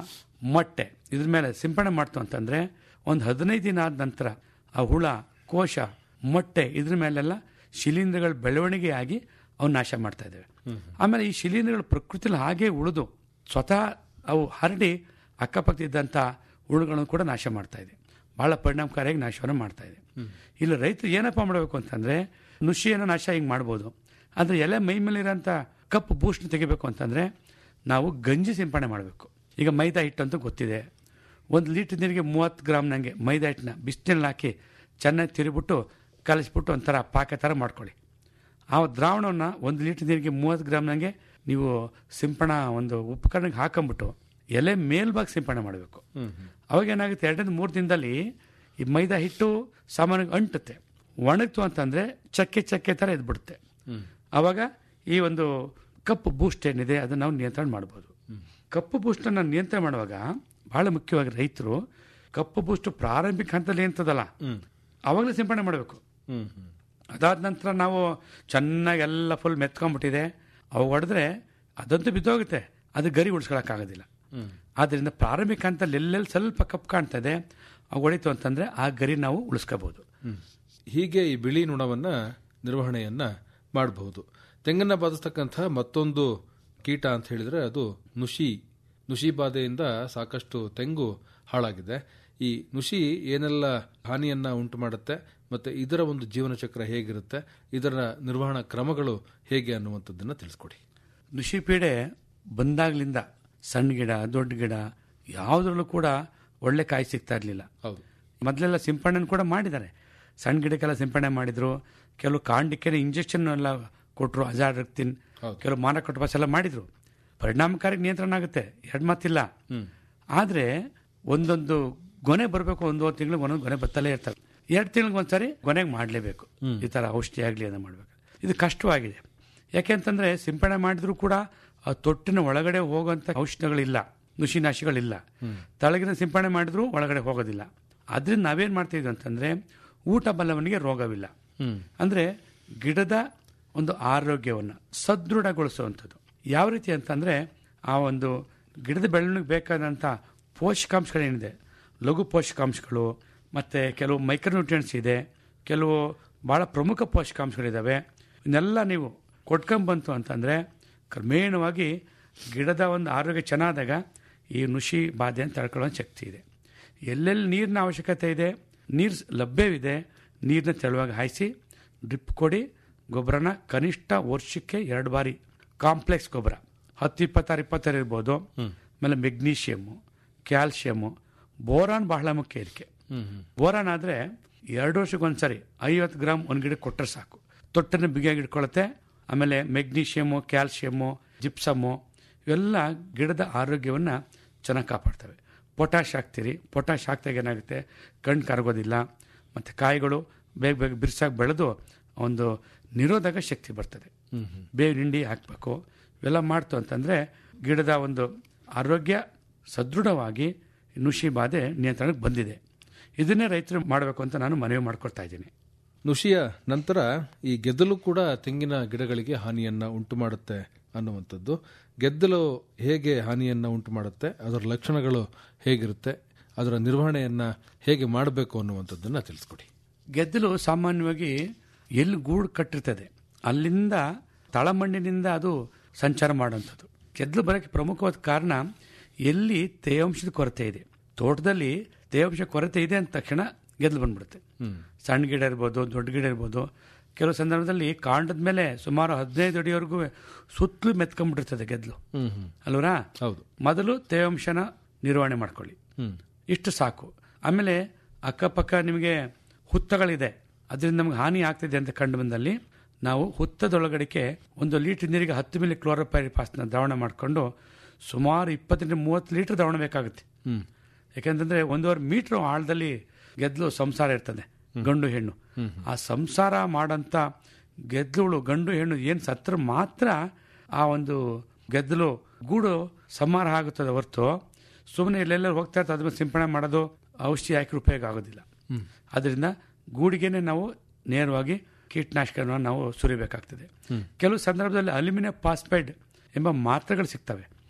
ಮೊಟ್ಟೆ ಇದ್ರ ಮೇಲೆ ಸಿಂಪಡಣೆ ಮಾಡ್ತು ಅಂತಂದ್ರೆ ಒಂದು ಹದಿನೈದು ದಿನ ಆದ ನಂತರ ಆ ಹುಳ ಕೋಶ ಮೊಟ್ಟೆ ಇದ್ರ ಮೇಲೆಲ್ಲ ಶಿಲೀಂಧ್ರಗಳ ಬೆಳವಣಿಗೆ ಆಗಿ ಅವು ನಾಶ ಮಾಡ್ತಾ ಇದ್ದಾವೆ ಆಮೇಲೆ ಈ ಶಿಲೀಂಧ್ರಗಳು ಪ್ರಕೃತಿಯಲ್ಲಿ ಹಾಗೆ ಉಳಿದು ಸ್ವತಃ ಅವು ಹರಡಿ ಅಕ್ಕಪಕ್ಕ ಇದ್ದಂಥ ಹುಳುಗಳನ್ನು ಕೂಡ ನಾಶ ಮಾಡ್ತಾ ಇದೆ ಬಹಳ ಪರಿಣಾಮಕಾರಿಯಾಗಿ ನಾಶವನ್ನು ಮಾಡ್ತಾ ಇದೆ ಇಲ್ಲಿ ರೈತರು ಏನಪ್ಪ ಮಾಡಬೇಕು ಅಂತಂದ್ರೆ ನುಷಿಯನ್ನು ನಾಶ ಹಿಂಗೆ ಮಾಡ್ಬೋದು ಆದರೆ ಎಲೆ ಮೈ ಮೇಲಿರೋಂಥ ಕಪ್ಪು ಬೂಸ್ಟ್ನ ತೆಗಿಬೇಕು ಅಂತಂದ್ರೆ ನಾವು ಗಂಜಿ ಸಿಂಪಡಣೆ ಮಾಡಬೇಕು ಈಗ ಮೈದಾ ಹಿಟ್ಟು ಅಂತ ಗೊತ್ತಿದೆ ಒಂದು ಲೀಟರ್ ನೀರಿಗೆ ಮೂವತ್ತು ಗ್ರಾಮ್ ನಂಗೆ ಮೈದಾ ಹಿಟ್ಟನ್ನ ಬಿಸಿನಲ್ಲಿ ಹಾಕಿ ಚೆನ್ನಾಗಿ ತಿರುಬಿಟ್ಟು ಕಲಿಸ್ಬಿಟ್ಟು ಒಂಥರ ಪಾಕ ಥರ ಮಾಡ್ಕೊಳ್ಳಿ ಆ ದ್ರಾವಣವನ್ನು ಒಂದು ಲೀಟರ್ ನೀರಿಗೆ ಮೂವತ್ತು ಗ್ರಾಮ್ ನಂಗೆ ನೀವು ಸಿಂಪಡಣಾ ಒಂದು ಉಪಕರಣಕ್ಕೆ ಹಾಕೊಂಬಿಟ್ಟು ಎಲೆ ಮೇಲ್ಭಾಗ ಸಿಂಪಡಣೆ ಮಾಡಬೇಕು ಅವಾಗ ಏನಾಗುತ್ತೆ ಎರಡರಿಂದ ಮೂರು ದಿನದಲ್ಲಿ ಈ ಮೈದಾ ಹಿಟ್ಟು ಸಾಮಾನ್ಯವಾಗಿ ಅಂಟುತ್ತೆ ಒಣಗ್ತು ಅಂತಂದ್ರೆ ಚಕ್ಕೆ ಚಕ್ಕೆ ಥರ ಎದ್ಬಿಡುತ್ತೆ ಆವಾಗ ಈ ಒಂದು ಕಪ್ಪು ಬೂಸ್ಟ್ ಏನಿದೆ ಅದನ್ನು ನಾವು ನಿಯಂತ್ರಣ ಮಾಡ್ಬೋದು ಕಪ್ಪು ಬೂಸ್ಟನ್ನು ನಿಯಂತ್ರಣ ಮಾಡುವಾಗ ಬಹಳ ಮುಖ್ಯವಾಗಿ ರೈತರು ಕಪ್ಪು ಬೂಸ್ಟ್ ಪ್ರಾರಂಭಿಕ ಹಂತದಲ್ಲಿ ಏನಿರ್ತದಲ್ಲ ಅವಾಗಲೇ ಸಿಂಪಡಣೆ ಮಾಡಬೇಕು ಅದಾದ ನಂತರ ನಾವು ಚೆನ್ನಾಗಿ ಎಲ್ಲ ಫುಲ್ ಮೆತ್ಕೊಂಡ್ಬಿಟ್ಟಿದೆ ಅವು ಹೊಡೆದ್ರೆ ಅದಂತೂ ಬಿದ್ದೋಗುತ್ತೆ ಅದು ಗರಿ ಉಳಿಸ್ಕೊಳಕ್ಕಾಗೋದಿಲ್ಲ ಆದ್ದರಿಂದ ಪ್ರಾರಂಭಿಕ ಹಂತದಲ್ಲಿ ಎಲ್ಲೆಲ್ಲಿ ಸ್ವಲ್ಪ ಕಪ್ಪು ಕಾಣ್ತಾ ಇದೆ ಅವು ಹೊಡಿತು ಅಂತಂದ್ರೆ ಆ ಗರಿ ನಾವು ಉಳಿಸ್ಕೋಬಹುದು ಹೀಗೆ ಈ ಬಿಳಿ ನುಣವನ್ನ ನಿರ್ವಹಣೆಯನ್ನ ಮಾಡಬಹುದು ತೆಂಗನ್ನ ಬಾಧಿಸ್ತಕ್ಕಂಥ ಮತ್ತೊಂದು ಕೀಟ ಅಂತ ಹೇಳಿದ್ರೆ ಅದು ನುಷಿ ನುಷಿ ಬಾಧೆಯಿಂದ ಸಾಕಷ್ಟು ತೆಂಗು ಹಾಳಾಗಿದೆ ಈ ನುಷಿ ಏನೆಲ್ಲ ಹಾನಿಯನ್ನ ಉಂಟು ಮಾಡುತ್ತೆ ಮತ್ತೆ ಇದರ ಒಂದು ಜೀವನ ಚಕ್ರ ಹೇಗಿರುತ್ತೆ ಇದರ ನಿರ್ವಹಣಾ ಕ್ರಮಗಳು ಹೇಗೆ ಅನ್ನುವಂಥದ್ದನ್ನ ತಿಳಿಸ್ಕೊಡಿ ನುಷಿ ಪೀಡೆ ಬಂದಾಗ್ಲಿಂದ ಸಣ್ಣ ಗಿಡ ದೊಡ್ಡ ಗಿಡ ಯಾವುದ್ರಲ್ಲೂ ಕೂಡ ಒಳ್ಳೆ ಕಾಯಿ ಸಿಗ್ತಾ ಇರಲಿಲ್ಲ ಹೌದು ಮೊದಲೆಲ್ಲ ಸಿಂಪಡಣೆ ಕೂಡ ಮಾಡಿದ್ದಾರೆ ಸಣ್ಣ ಗಿಡಕ್ಕೆಲ್ಲ ಸಿಂಪಡಣೆ ಮಾಡಿದ್ರು ಕೆಲವು ಕಾಂಡಕ್ಕೆ ಇಂಜೆಕ್ಷನ್ ಎಲ್ಲ ಕೊಟ್ಟರು ಅಜಾಡ್ರಕ್ತಿನ್ ಕೆಲವು ಮಾನಕಟ್ಟುಪಾಸ್ ಎಲ್ಲ ಮಾಡಿದ್ರು ಪರಿಣಾಮಕಾರಿ ನಿಯಂತ್ರಣ ಆಗುತ್ತೆ ಎರಡು ಮಾತಿಲ್ಲ ಆದರೆ ಒಂದೊಂದು ಗೊನೆ ಬರಬೇಕು ಒಂದೊಂದು ತಿಂಗಳಿಗೆ ಒಂದೊಂದು ಗೊನೆ ಬತ್ತಲೇ ಇರ್ತಾರೆ ಎರಡು ತಿಂಗಳಿಗೆ ಒಂದ್ಸರಿ ಗೊನೆಗೆ ಮಾಡಲೇಬೇಕು ಈ ಥರ ಔಷಧಿ ಆಗಲಿ ಅದನ್ನು ಮಾಡಬೇಕು ಇದು ಕಷ್ಟವಾಗಿದೆ ಯಾಕೆಂತಂದ್ರೆ ಸಿಂಪಡಣೆ ಮಾಡಿದ್ರು ಕೂಡ ಆ ತೊಟ್ಟಿನ ಒಳಗಡೆ ಹೋಗುವಂಥ ಔಷಧಗಳಿಲ್ಲ ನುಸಿನಾಶಿಗಳಿಲ್ಲ ತಳಗಿನ ಸಿಂಪಡಣೆ ಮಾಡಿದ್ರು ಒಳಗಡೆ ಹೋಗೋದಿಲ್ಲ ಅದರಿಂದ ನಾವೇನ್ ಮಾಡ್ತಿದ್ವಿ ಅಂತಂದ್ರೆ ಊಟ ಬಲ್ಲವನಿಗೆ ರೋಗವಿಲ್ಲ ಅಂದ್ರೆ ಗಿಡದ ಒಂದು ಆರೋಗ್ಯವನ್ನು ಸದೃಢಗೊಳಿಸುವಂಥದ್ದು ಯಾವ ರೀತಿ ಅಂತಂದ್ರೆ ಆ ಒಂದು ಗಿಡದ ಬೆಳವಣಿಗೆ ಬೇಕಾದಂಥ ಪೋಷಕಾಂಶಗಳೇನಿದೆ ಲಘು ಪೋಷಕಾಂಶಗಳು ಮತ್ತೆ ಕೆಲವು ಮೈಕ್ರೋನ್ಯೂಟ್ರಿಯೆಂಟ್ಸ್ ಇದೆ ಕೆಲವು ಬಹಳ ಪ್ರಮುಖ ಪೋಷಕಾಂಶಗಳಿದ್ದಾವೆ ಇವನ್ನೆಲ್ಲ ನೀವು ಕೊಟ್ಕೊಂಬಂತು ಅಂತಂದ್ರೆ ಕ್ರಮೇಣವಾಗಿ ಗಿಡದ ಒಂದು ಆರೋಗ್ಯ ಚೆನ್ನಾದಾಗ ಈ ನುಷಿ ಬಾಧೆಯನ್ನು ತಡ್ಕೊಳ್ಳೋ ಶಕ್ತಿ ಇದೆ ಎಲ್ಲೆಲ್ಲಿ ನೀರಿನ ಅವಶ್ಯಕತೆ ಇದೆ ನೀರು ಲಭ್ಯವಿದೆ ನೀರನ್ನ ತೆಳುವಾಗಿ ಹಾಯಿಸಿ ಡ್ರಿಪ್ ಕೊಡಿ ಗೊಬ್ಬರನ ಕನಿಷ್ಠ ವರ್ಷಕ್ಕೆ ಎರಡು ಬಾರಿ ಕಾಂಪ್ಲೆಕ್ಸ್ ಗೊಬ್ಬರ ಹತ್ತು ಇಪ್ಪತ್ತಾರು ಇಪ್ಪತ್ತಾರು ಇರ್ಬೋದು ಆಮೇಲೆ ಮೆಗ್ನೀಷಿಯಮ್ಮು ಕ್ಯಾಲ್ಶಿಯಮ್ಮು ಬೋರಾನ್ ಬಹಳ ಮುಖ್ಯ ಇದಕ್ಕೆ ಬೋರಾನ್ ಆದರೆ ಎರಡು ವರ್ಷಕ್ಕೊಂದ್ಸರಿ ಐವತ್ತು ಗ್ರಾಮ್ ಒಂದು ಗಿಡ ಕೊಟ್ಟರೆ ಸಾಕು ತೊಟ್ಟನ್ನು ಬಿಗಿಯಾಗಿ ಇಟ್ಕೊಳ್ಳುತ್ತೆ ಆಮೇಲೆ ಮೆಗ್ನೀಷಿಯಮ್ಮು ಕ್ಯಾಲ್ಶಿಯಮ್ಮು ಜಿಪ್ಸಮ್ಮು ಇವೆಲ್ಲ ಗಿಡದ ಆರೋಗ್ಯವನ್ನು ಚೆನ್ನಾಗಿ ಕಾಪಾಡ್ತವೆ ಪೊಟ್ಯಾಶ್ ಹಾಕ್ತೀರಿ ಪೊಟ್ಯಾಶ್ ಹಾಕ್ದಾಗ ಏನಾಗುತ್ತೆ ಕಣ್ಣು ಕರಗೋದಿಲ್ಲ ಮತ್ತು ಕಾಯಿಗಳು ಬೇಗ ಬೇಗ ಬಿರ್ಸಾಗಿ ಬೆಳೆದು ಒಂದು ನಿರೋಧಕ ಶಕ್ತಿ ಬರ್ತದೆ ಬೇವಿನ ಹಿಂಡಿ ಹಾಕಬೇಕು ಇವೆಲ್ಲ ಮಾಡ್ತು ಅಂತಂದರೆ ಗಿಡದ ಒಂದು ಆರೋಗ್ಯ ಸದೃಢವಾಗಿ ನುಷಿ ಬಾಧೆ ನಿಯಂತ್ರಣಕ್ಕೆ ಬಂದಿದೆ ಇದನ್ನೇ ರೈತರು ಮಾಡಬೇಕು ಅಂತ ನಾನು ಮನವಿ ಮಾಡ್ಕೊಳ್ತಾ ಇದ್ದೀನಿ ನುಷಿಯ ನಂತರ ಈ ಗೆದ್ದಲು ಕೂಡ ತೆಂಗಿನ ಗಿಡಗಳಿಗೆ ಹಾನಿಯನ್ನ ಉಂಟು ಮಾಡುತ್ತೆ ಅನ್ನುವಂಥದ್ದು ಗೆದ್ದಲು ಹೇಗೆ ಹಾನಿಯನ್ನ ಉಂಟು ಮಾಡುತ್ತೆ ಅದರ ಲಕ್ಷಣಗಳು ಹೇಗಿರುತ್ತೆ ಅದರ ನಿರ್ವಹಣೆಯನ್ನ ಹೇಗೆ ಮಾಡಬೇಕು ಅನ್ನುವಂಥದ್ದನ್ನ ತಿಳಿಸ್ಕೊಡಿ ಗೆದ್ದಲು ಸಾಮಾನ್ಯವಾಗಿ ಎಲ್ಲಿ ಗೂಡು ಕಟ್ಟಿರ್ತದೆ ಅಲ್ಲಿಂದ ತಳಮಣ್ಣಿನಿಂದ ಅದು ಸಂಚಾರ ಮಾಡುವಂಥದ್ದು ಗೆದ್ದಲು ಬರೋಕ್ಕೆ ಪ್ರಮುಖವಾದ ಕಾರಣ ಎಲ್ಲಿ ತೇವಾಂಶದ ಕೊರತೆ ಇದೆ ತೋಟದಲ್ಲಿ ತೇವಾಂಶ ಕೊರತೆ ಇದೆ ಅಂದ ತಕ್ಷಣ ಗೆದ್ದಲು ಬಂದ್ಬಿಡುತ್ತೆ ಸಣ್ಣ ಗಿಡ ಇರ್ಬೋದು ದೊಡ್ಡ ಗಿಡ ಇರ್ಬೋದು ಕೆಲವು ಸಂದರ್ಭದಲ್ಲಿ ಕಾಂಡದ ಮೇಲೆ ಸುಮಾರು ಹದಿನೈದು ಅಡಿವರೆಗೂ ಸುತ್ತಲೂ ಮೆತ್ಕೊಂಡ್ಬಿಟ್ಟಿರ್ತದೆ ಗೆದ್ದಲು ಅಲ್ವರಾ ಹೌದು ಮೊದಲು ತೇವಾಂಶನ ನಿರ್ವಹಣೆ ಮಾಡ್ಕೊಳ್ಳಿ ಇಷ್ಟು ಸಾಕು ಆಮೇಲೆ ಅಕ್ಕಪಕ್ಕ ನಿಮಗೆ ಹುತ್ತಗಳಿದೆ ಅದರಿಂದ ನಮ್ಗೆ ಹಾನಿ ಆಗ್ತಿದೆ ಅಂತ ಕಂಡು ಬಂದಲ್ಲಿ ನಾವು ಹುತ್ತದೊಳಗಡೆಗೆ ಒಂದು ಲೀಟರ್ ನೀರಿಗೆ ಹತ್ತು ಮಿಲಿ ಕ್ಲೋರೋಪೈರಿಪಾಸ್ನ ದ್ರಾವಣ ಮಾಡಿಕೊಂಡು ಸುಮಾರು ಇಪ್ಪತ್ತರಿಂದ ಮೂವತ್ತು ಲೀಟರ್ ದ್ರಾವಣ ಬೇಕಾಗುತ್ತೆ ಯಾಕೆಂತಂದ್ರೆ ಒಂದೂವರೆ ಮೀಟರ್ ಆಳದಲ್ಲಿ ಗೆದ್ದಲು ಸಂಸಾರ ಇರ್ತದೆ ಗಂಡು ಹೆಣ್ಣು ಆ ಸಂಸಾರ ಮಾಡಂತ ಗೆದ್ದಲು ಗಂಡು ಹೆಣ್ಣು ಏನು ಸತ್ರ ಮಾತ್ರ ಆ ಒಂದು ಗೆದ್ದಲು ಗೂಡು ಸಂಹಾರ ಆಗುತ್ತದೆ ಹೊರತು ಸುಮ್ಮನೆ ಇಲ್ಲೆಲ್ಲ ಹೋಗ್ತಾ ಇರ್ತದೆ ಅದ್ರ ಮೇಲೆ ಸಿಂಪಡಣೆ ಮಾಡೋದು ಔಷಧಿ ಹಾಕಿ ಉಪಯೋಗ ಆಗೋದಿಲ್ಲ ಅದರಿಂದ ಗೂಡಿಗೆನೆ ನಾವು ನೇರವಾಗಿ ಕೀಟನಾಶಕವನ್ನು ನಾವು ಸುರಿಬೇಕಾಗ್ತದೆ ಕೆಲವು ಸಂದರ್ಭದಲ್ಲಿ ಅಲ್ಯೂಮಿನಿಯಂ ಫಾಸ್ಫೈಡ್ ಎಂಬ ಮಾತ್ರೆಗಳು ಸಿಗ್ತವೆ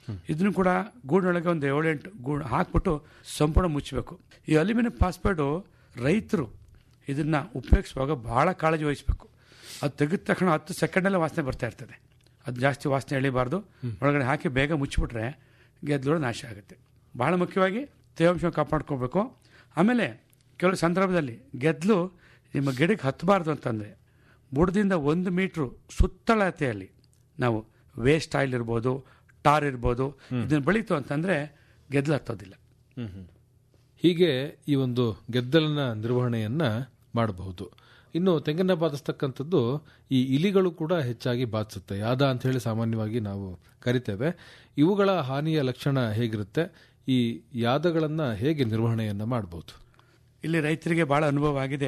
ಇದನ್ನು ಕೂಡ ಗೂಡಿನೊಳಗೆ ಒಂದು ಏಳೆಂಟು ಗೂಡು ಹಾಕ್ಬಿಟ್ಟು ಸಂಪೂರ್ಣ ಮುಚ್ಚಬೇಕು ಈ ಅಲ್ಯೂಮಿನಿಯಂ ಫಾಸ್ಫೇಟು ರೈತರು ಇದನ್ನ ಉಪಯೋಗಿಸುವಾಗ ಬಹಳ ಕಾಳಜಿ ವಹಿಸಬೇಕು ಅದು ತೆಗೆದ ತಕ್ಷಣ ಹತ್ತು ಸೆಕೆಂಡಲ್ಲೇ ವಾಸನೆ ಬರ್ತಾ ಇರ್ತದೆ ಅದು ಜಾಸ್ತಿ ವಾಸನೆ ಎಳಿಬಾರ್ದು ಒಳಗಡೆ ಹಾಕಿ ಬೇಗ ಮುಚ್ಚಿಬಿಟ್ರೆ ಗೆದ್ದಲು ನಾಶ ಆಗುತ್ತೆ ಬಹಳ ಮುಖ್ಯವಾಗಿ ತೇವಾಂಶ ಕಾಪಾಡ್ಕೋಬೇಕು ಆಮೇಲೆ ಕೆಲವು ಸಂದರ್ಭದಲ್ಲಿ ಗೆದ್ದಲು ನಿಮ್ಮ ಗಿಡಕ್ಕೆ ಹತ್ತಬಾರ್ದು ಅಂತಂದರೆ ಬುಡದಿಂದ ಒಂದು ಮೀಟ್ರು ಸುತ್ತಳತೆಯಲ್ಲಿ ನಾವು ವೇಸ್ಟ್ ಆಯಿಲ್ ಇರ್ಬೋದು ಟಾರ್ ಇರ್ಬೋದು ಇದನ್ನು ಬೆಳೀತು ಅಂತಂದರೆ ಗೆದ್ದಲು ಹತ್ತೋದಿಲ್ಲ ಹೀಗೆ ಈ ಒಂದು ಗೆದ್ದಲಿನ ನಿರ್ವಹಣೆಯನ್ನ ಮಾಡಬಹುದು ಇನ್ನು ತೆಂಗಿನ ಬಾಧಿಸ್ತಕ್ಕಂಥದ್ದು ಈ ಇಲಿಗಳು ಕೂಡ ಹೆಚ್ಚಾಗಿ ಬಾಧಿಸುತ್ತೆ ಯಾದ ಅಂತ ಹೇಳಿ ಸಾಮಾನ್ಯವಾಗಿ ನಾವು ಕರಿತೇವೆ ಇವುಗಳ ಹಾನಿಯ ಲಕ್ಷಣ ಹೇಗಿರುತ್ತೆ ಈ ಯಾದಗಳನ್ನ ಹೇಗೆ ನಿರ್ವಹಣೆಯನ್ನ ಮಾಡಬಹುದು ಇಲ್ಲಿ ರೈತರಿಗೆ ಭಾಳ ಅನುಭವ ಆಗಿದೆ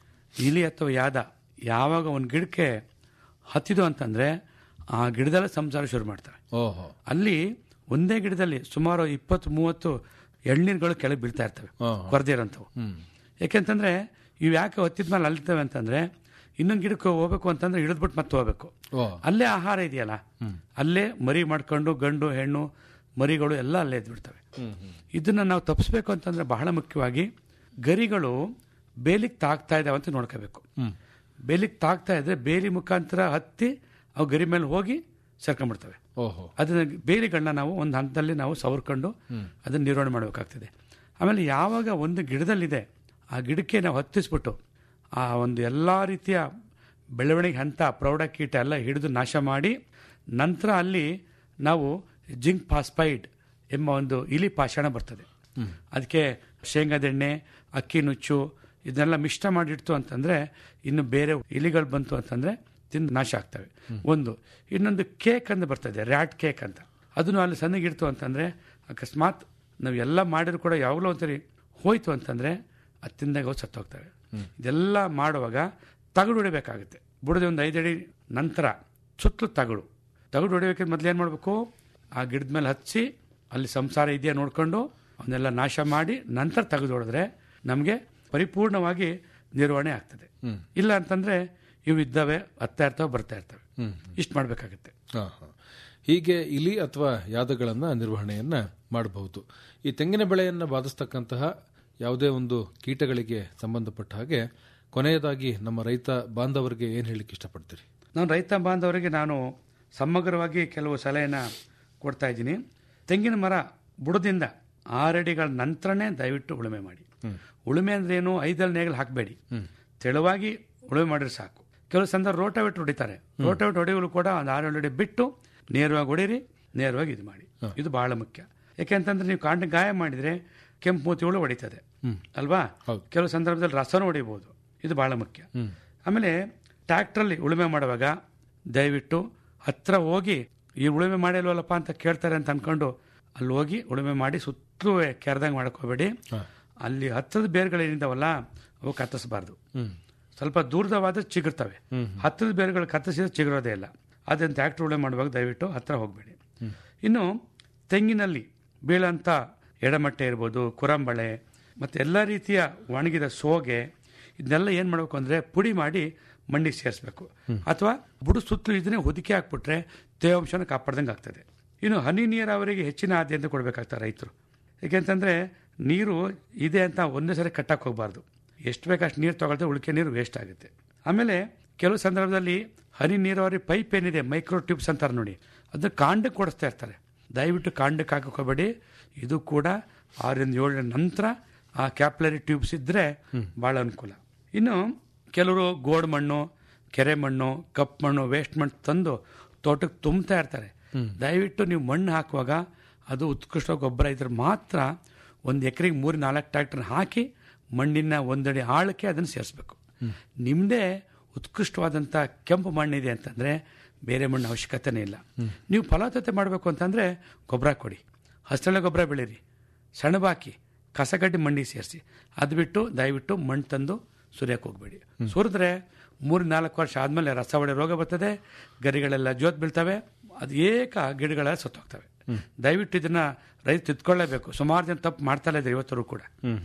ಇಲಿ ಅಥವಾ ಯಾದ ಯಾವಾಗ ಒಂದು ಗಿಡಕ್ಕೆ ಹತ್ತಿದು ಅಂತಂದ್ರೆ ಆ ಗಿಡದಲ್ಲೇ ಸಂಸಾರ ಶುರು ಮಾಡ್ತವೆ ಓಹೋ ಅಲ್ಲಿ ಒಂದೇ ಗಿಡದಲ್ಲಿ ಸುಮಾರು ಇಪ್ಪತ್ತು ಮೂವತ್ತು ಎಳ್ನೀರುಗಳು ಕೆಳಗೆ ಬೀಳ್ತಾ ಇರ್ತವೆ ಆಹಾ. ಕೊರದೇ ಇರೋಂಥವು ಯಾಕೆಂತಂದ್ರೆ ಇವು ಯಾಕೆ ಹೊತ್ತಿದ ಮೇಲೆ ಅಲ್ತವೆ ಅಂತಂದ್ರೆ ಇನ್ನೊಂದು ಗಿಡಕ್ಕೆ ಹೋಗ್ಬೇಕು ಅಂತಂದ್ರೆ ಇಳಿದ್ಬಿಟ್ಟು ಮತ್ತೆ ಹೋಗ್ಬೇಕು ಓ ಅಲ್ಲೇ ಆಹಾರ ಇದೆಯಲ್ಲ ಅಲ್ಲೇ ಮರಿ ಮಾಡ್ಕೊಂಡು ಗಂಡು ಹೆಣ್ಣು ಮರಿಗಳು ಎಲ್ಲ ಅಲ್ಲೇ ಎದ್ಬಿಡ್ತವೆ ಇದನ್ನ ನಾವು ತಪ್ಪಿಸ್ಬೇಕು ಅಂತಂದ್ರೆ ಬಹಳ ಮುಖ್ಯವಾಗಿ ಗರಿಗಳು ಬೇಲಿಗೆ ತಾಗ್ತಾ ಇದಾವೆ ಅಂತ ನೋಡ್ಕೋಬೇಕು ಬೇಲಿಗೆ ತಾಗ್ತಾ ಇದ್ರೆ ಬೇಲಿ ಮುಖಾಂತರ ಹತ್ತಿ ಅವು ಗರಿ ಮೇಲೆ ಹೋಗಿ ಸೇರ್ಕೊಂಡ್ಬಿಡ್ತವೆ ಓಹೋ ಅದನ್ನ ಬೇಲಿಗಳನ್ನ ನಾವು ಒಂದು ಹಂತದಲ್ಲಿ ನಾವು ಸವರ್ಕೊಂಡು ಅದನ್ನ ನಿರ್ವಹಣೆ ಮಾಡಬೇಕಾಗ್ತದೆ ಆಮೇಲೆ ಯಾವಾಗ ಒಂದು ಗಿಡದಲ್ಲಿದೆ ಆ ಗಿಡಕ್ಕೆ ನಾವು ಹತ್ತಿಸ್ಬಿಟ್ಟು ಆ ಒಂದು ಎಲ್ಲ ರೀತಿಯ ಬೆಳವಣಿಗೆ ಹಂತ ಪ್ರೌಢ ಕೀಟ ಎಲ್ಲ ಹಿಡಿದು ನಾಶ ಮಾಡಿ ನಂತರ ಅಲ್ಲಿ ನಾವು ಜಿಂಕ್ ಫಾಸ್ಫೈಡ್ ಎಂಬ ಒಂದು ಇಲಿ ಪಾಷಾಣ ಬರ್ತದೆ ಅದಕ್ಕೆ ಶೇಂಗಾದೆಣ್ಣೆ ಅಕ್ಕಿ ನುಚ್ಚು ಇದನ್ನೆಲ್ಲ ಮಿಶ್ರ ಮಾಡಿಡ್ತು ಅಂತಂದ್ರೆ ಇನ್ನು ಬೇರೆ ಇಲಿಗಳು ಬಂತು ಅಂತಂದ್ರೆ ತಿಂದು ನಾಶ ಆಗ್ತವೆ ಒಂದು ಇನ್ನೊಂದು ಕೇಕ್ ಅಂತ ಬರ್ತದೆ ರ್ಯಾಟ್ ಕೇಕ್ ಅಂತ ಅದನ್ನು ಅಲ್ಲಿ ಸಣ್ಣಗಿಡ್ತು ಅಂತಂದ್ರೆ ಅಕಸ್ಮಾತ್ ನಾವು ಎಲ್ಲ ಮಾಡಿದ್ರು ಕೂಡ ಯಾವಾಗಲೂ ಒಂದ್ಸರಿ ಹೋಯ್ತು ಅಂತಂದ್ರೆ ಅದು ತಿಂದಾಗ ಅವು ಸತ್ತೋಗ್ತವೆ ಇದೆಲ್ಲ ಮಾಡುವಾಗ ತಗಡು ಹೊಡಿಬೇಕಾಗುತ್ತೆ ಬುಡದ ಒಂದು ಐದಡಿ ನಂತರ ಸುತ್ತಲೂ ತಗಡು ತಗಡು ಹೊಡಿಬೇಕಾದ್ರೆ ಮೊದಲು ಏನು ಮಾಡಬೇಕು ಆ ಗಿಡದ ಮೇಲೆ ಹಚ್ಚಿ ಅಲ್ಲಿ ಸಂಸಾರ ಇದೆಯಾ ನೋಡ್ಕೊಂಡು ಅವನ್ನೆಲ್ಲ ನಾಶ ಮಾಡಿ ನಂತರ ತೆಗೆದು ಹೊಡೆದ್ರೆ ನಮಗೆ ಪರಿಪೂರ್ಣವಾಗಿ ನಿರ್ವಹಣೆ ಆಗ್ತದೆ ಇಲ್ಲ ಅಂತಂದ್ರೆ ಇವು ಇದ್ದಾವೆ ಹತ್ತಾ ಇರ್ತವೆ ಬರ್ತಾ ಇರ್ತವೆ ಇಷ್ಟು ಮಾಡಬೇಕಾಗುತ್ತೆ ಹಾ, ಹಾ. ಹೀಗೆ ಇಲಿ ಅಥವಾ ಯಾದಗಳನ್ನ ನಿರ್ವಹಣೆಯನ್ನ ಮಾಡಬಹುದು ಈ ತೆಂಗಿನ ಬೆಳೆಯನ್ನ ಬಾಧಿಸ್ತಕ್ಕಂತಹ ಯಾವುದೇ ಒಂದು ಕೀಟಗಳಿಗೆ ಸಂಬಂಧಪಟ್ಟ ಹಾಗೆ ಕೊನೆಯದಾಗಿ ನಮ್ಮ ರೈತ ಬಾಂಧವರಿಗೆ ಏನ್ ಹೇಳಿಕ್ಕೆ ಇಷ್ಟಪಡ್ತೀರಿ ನಾನು ರೈತ ಬಾಂಧವರಿಗೆ ನಾನು ಸಮಗ್ರವಾಗಿ ಕೆಲವು ಸಲಹೆನ ಕೊಡ್ತಾ ಇದ್ದೀನಿ ತೆಂಗಿನ ಮರ ಬುಡದಿಂದ ಆರಡಿಗಳ ನಂತರನೇ ದಯವಿಟ್ಟು ಉಳುಮೆ ಮಾಡಿ ಉಳುಮೆ ಅಂದ್ರೆ ಏನು ಐದಲ್ಲಿ ನೇಗಲು ಹಾಕಬೇಡಿ ತೆಳುವಾಗಿ ಉಳುಮೆ ಮಾಡಿದ್ರೆ ಸಾಕು ಕೆಲವು ಸಂದರ್ಭ ರೋಟಾವೇಟ್ ಹೊಡಿತಾರೆ ರೋಟಾವೇಟ್ ಹೊಡೆಯಲು ಕೂಡ ಒಂದು ಆರು ಅಡಿ ಬಿಟ್ಟು ನೇರವಾಗಿ ಹೊಡೀರಿ ನೇರವಾಗಿ ಇದು ಮಾಡಿ ಇದು ಬಹಳ ಮುಖ್ಯ ಯಾಕೆಂತಂದ್ರೆ ನೀವು ಕಾಂಡ ಗಾಯ ಮಾಡಿದ್ರೆ ಕೆಂಪು ಮೂತಿ ಹುಳು ಹೊಡಿತದೆ ಅಲ್ವಾ ಕೆಲವು ಸಂದರ್ಭದಲ್ಲಿ ರಸನೂ ಹೊಡಿಬಹುದು ಇದು ಬಹಳ ಮುಖ್ಯ ಆಮೇಲೆ ಟ್ರ್ಯಾಕ್ಟ್ರಲ್ಲಿ ಉಳುಮೆ ಮಾಡುವಾಗ ದಯವಿಟ್ಟು ಹತ್ರ ಹೋಗಿ ಈ ಉಳುಮೆ ಮಾಡಿಲ್ವಲ್ಲಪ್ಪ ಅಂತ ಕೇಳ್ತಾರೆ ಅಂತ ಅನ್ಕೊಂಡು ಅಲ್ಲಿ ಹೋಗಿ ಉಳುಮೆ ಮಾಡಿ ಸುತ್ತಲೂ ಕೆರೆದಂಗೆ ಮಾಡ್ಕೋಬೇಡಿ ಅಲ್ಲಿ ಹತ್ತದ ಬೇರುಗಳೇನಿದಾವಲ್ಲ ಅವು ಕತ್ತರಿಸಬಾರ್ದು ಸ್ವಲ್ಪ ದೂರದವಾದ ಚಿಗುರ್ತವೆ ಹತ್ತದ ಬೇರುಗಳು ಕತ್ತರಿಸಿದ್ರೆ ಚಿಗುರೋದೇ ಇಲ್ಲ ಅದನ್ನ ಟ್ರ್ಯಾಕ್ಟರ್ ಉಳುಮೆ ಮಾಡುವಾಗ ದಯವಿಟ್ಟು ಹತ್ರ ಹೋಗಬೇಡಿ ಇನ್ನು ತೆಂಗಿನಲ್ಲಿ ಬೀಳಂತ ಎಡಮಟ್ಟೆ ಇರ್ಬೋದು ಕುರಂಬಳೆ ಮತ್ತು ಎಲ್ಲ ರೀತಿಯ ಒಣಗಿದ ಸೋಗೆ ಇದನ್ನೆಲ್ಲ ಏನು ಮಾಡಬೇಕು ಅಂದರೆ ಪುಡಿ ಮಾಡಿ ಮಣ್ಣಿಗೆ ಸೇರಿಸ್ಬೇಕು ಅಥವಾ ಬುಡು ಸುತ್ತಲೂ ಇದನ್ನೇ ಹೊದಿಕೆ ಹಾಕ್ಬಿಟ್ರೆ ತೇವಾಂಶನ ಕಾಪಾಡ್ದಂಗೆ ಆಗ್ತದೆ ಇನ್ನು ಹನಿ ನೀರಾವರಿಗೆ ಹೆಚ್ಚಿನ ಆದ್ಯತೆ ಕೊಡಬೇಕಾಗ್ತದೆ ರೈತರು ಏಕೆಂತಂದರೆ ನೀರು ಇದೆ ಅಂತ ಒಂದೇ ಸರಿ ಕಟ್ಟಕ್ಕೆ ಹೋಗಬಾರ್ದು ಎಷ್ಟು ಬೇಕು ಅಷ್ಟು ನೀರು ತಗೊಳ್ತಾರೆ ಉಳಿಕೆ ನೀರು ವೇಸ್ಟ್ ಆಗುತ್ತೆ ಆಮೇಲೆ ಕೆಲವು ಸಂದರ್ಭದಲ್ಲಿ ಹನಿ ನೀರಾವರಿ ಪೈಪ್ ಏನಿದೆ ಮೈಕ್ರೋ ಟ್ಯೂಬ್ಸ್ ಅಂತಾರೆ ನೋಡಿ ಅದನ್ನ ಕಾಂಡಕ್ಕೆ ಕೊಡಿಸ್ತಾ ಇರ್ತಾರೆ ದಯವಿಟ್ಟು ಕಾಂಡಕ್ಕೆ ಹಾಕಕ್ಕೆ ಹೋಗಬೇಡಿ ಇದು ಕೂಡ ಆರರಿಂದ ಏಳರ ನಂತರ ಆ ಕ್ಯಾಪ್ಲರಿ ಟ್ಯೂಬ್ಸ್ ಇದ್ದರೆ ಭಾಳ ಅನುಕೂಲ ಇನ್ನು ಕೆಲವರು ಗೋಡ್ ಮಣ್ಣು ಕೆರೆ ಮಣ್ಣು ಕಪ್ ಮಣ್ಣು ವೇಸ್ಟ್ ಮಣ್ಣು ತಂದು ತೋಟಕ್ಕೆ ತುಂಬ್ತಾ ಇರ್ತಾರೆ ದಯವಿಟ್ಟು ನೀವು ಮಣ್ಣು ಹಾಕುವಾಗ ಅದು ಉತ್ಕೃಷ್ಟ ಗೊಬ್ಬರ ಇದ್ರೆ ಮಾತ್ರ ಒಂದು ಎಕರೆಗೆ ಮೂರು ನಾಲ್ಕು ಟ್ರ್ಯಾಕ್ಟರ್ ಹಾಕಿ ಮಣ್ಣಿನ ಒಂದಡಿ ಆಳಕ್ಕೆ ಅದನ್ನು ಸೇರಿಸ್ಬೇಕು ನಿಮ್ಮದೇ ಉತ್ಕೃಷ್ಟವಾದಂಥ ಕೆಂಪು ಮಣ್ಣಿದೆ ಅಂತಂದರೆ ಬೇರೆ ಮಣ್ಣು ಅವಶ್ಯಕತೆನೇ ಇಲ್ಲ ನೀವು ಫಲವತ್ತತೆ ಮಾಡಬೇಕು ಅಂತಂದರೆ ಗೊಬ್ಬರ ಕೊಡಿ ಹಸ್ತಳೆ ಗೊಬ್ಬರ ಬೆಳೀರಿ ಸೆಣಬಾಕಿ ಕಸಗಡ್ಡಿ ಮಣ್ಣಿಗೆ ಸೇರಿಸಿ ಅದು ಬಿಟ್ಟು ದಯವಿಟ್ಟು ಮಣ್ಣು ತಂದು ಸುರಿಯಕ್ಕೆ ಹೋಗಬೇಡಿ ಸುರಿದ್ರೆ ಮೂರು ನಾಲ್ಕು ವರ್ಷ ಆದಮೇಲೆ ರಸ ಹೊಡೆ ರೋಗ ಬರ್ತದೆ ಗರಿಗಳೆಲ್ಲ ಜೋತ್ ಬೀಳ್ತವೆ ಅದು ಏಕ ಗಿಡಗಳೆಲ್ಲ ಸತ್ತೋಗ್ತವೆ ದಯವಿಟ್ಟು ಇದನ್ನ ರೈತ ತಿದ್ಕೊಳ್ಳೇಬೇಕು ಸುಮಾರು ಜನ ತಪ್ಪು ಮಾಡ್ತಾ ಇದ್ದಾರೆ ಇವತ್ತರೂ ಕೂಡ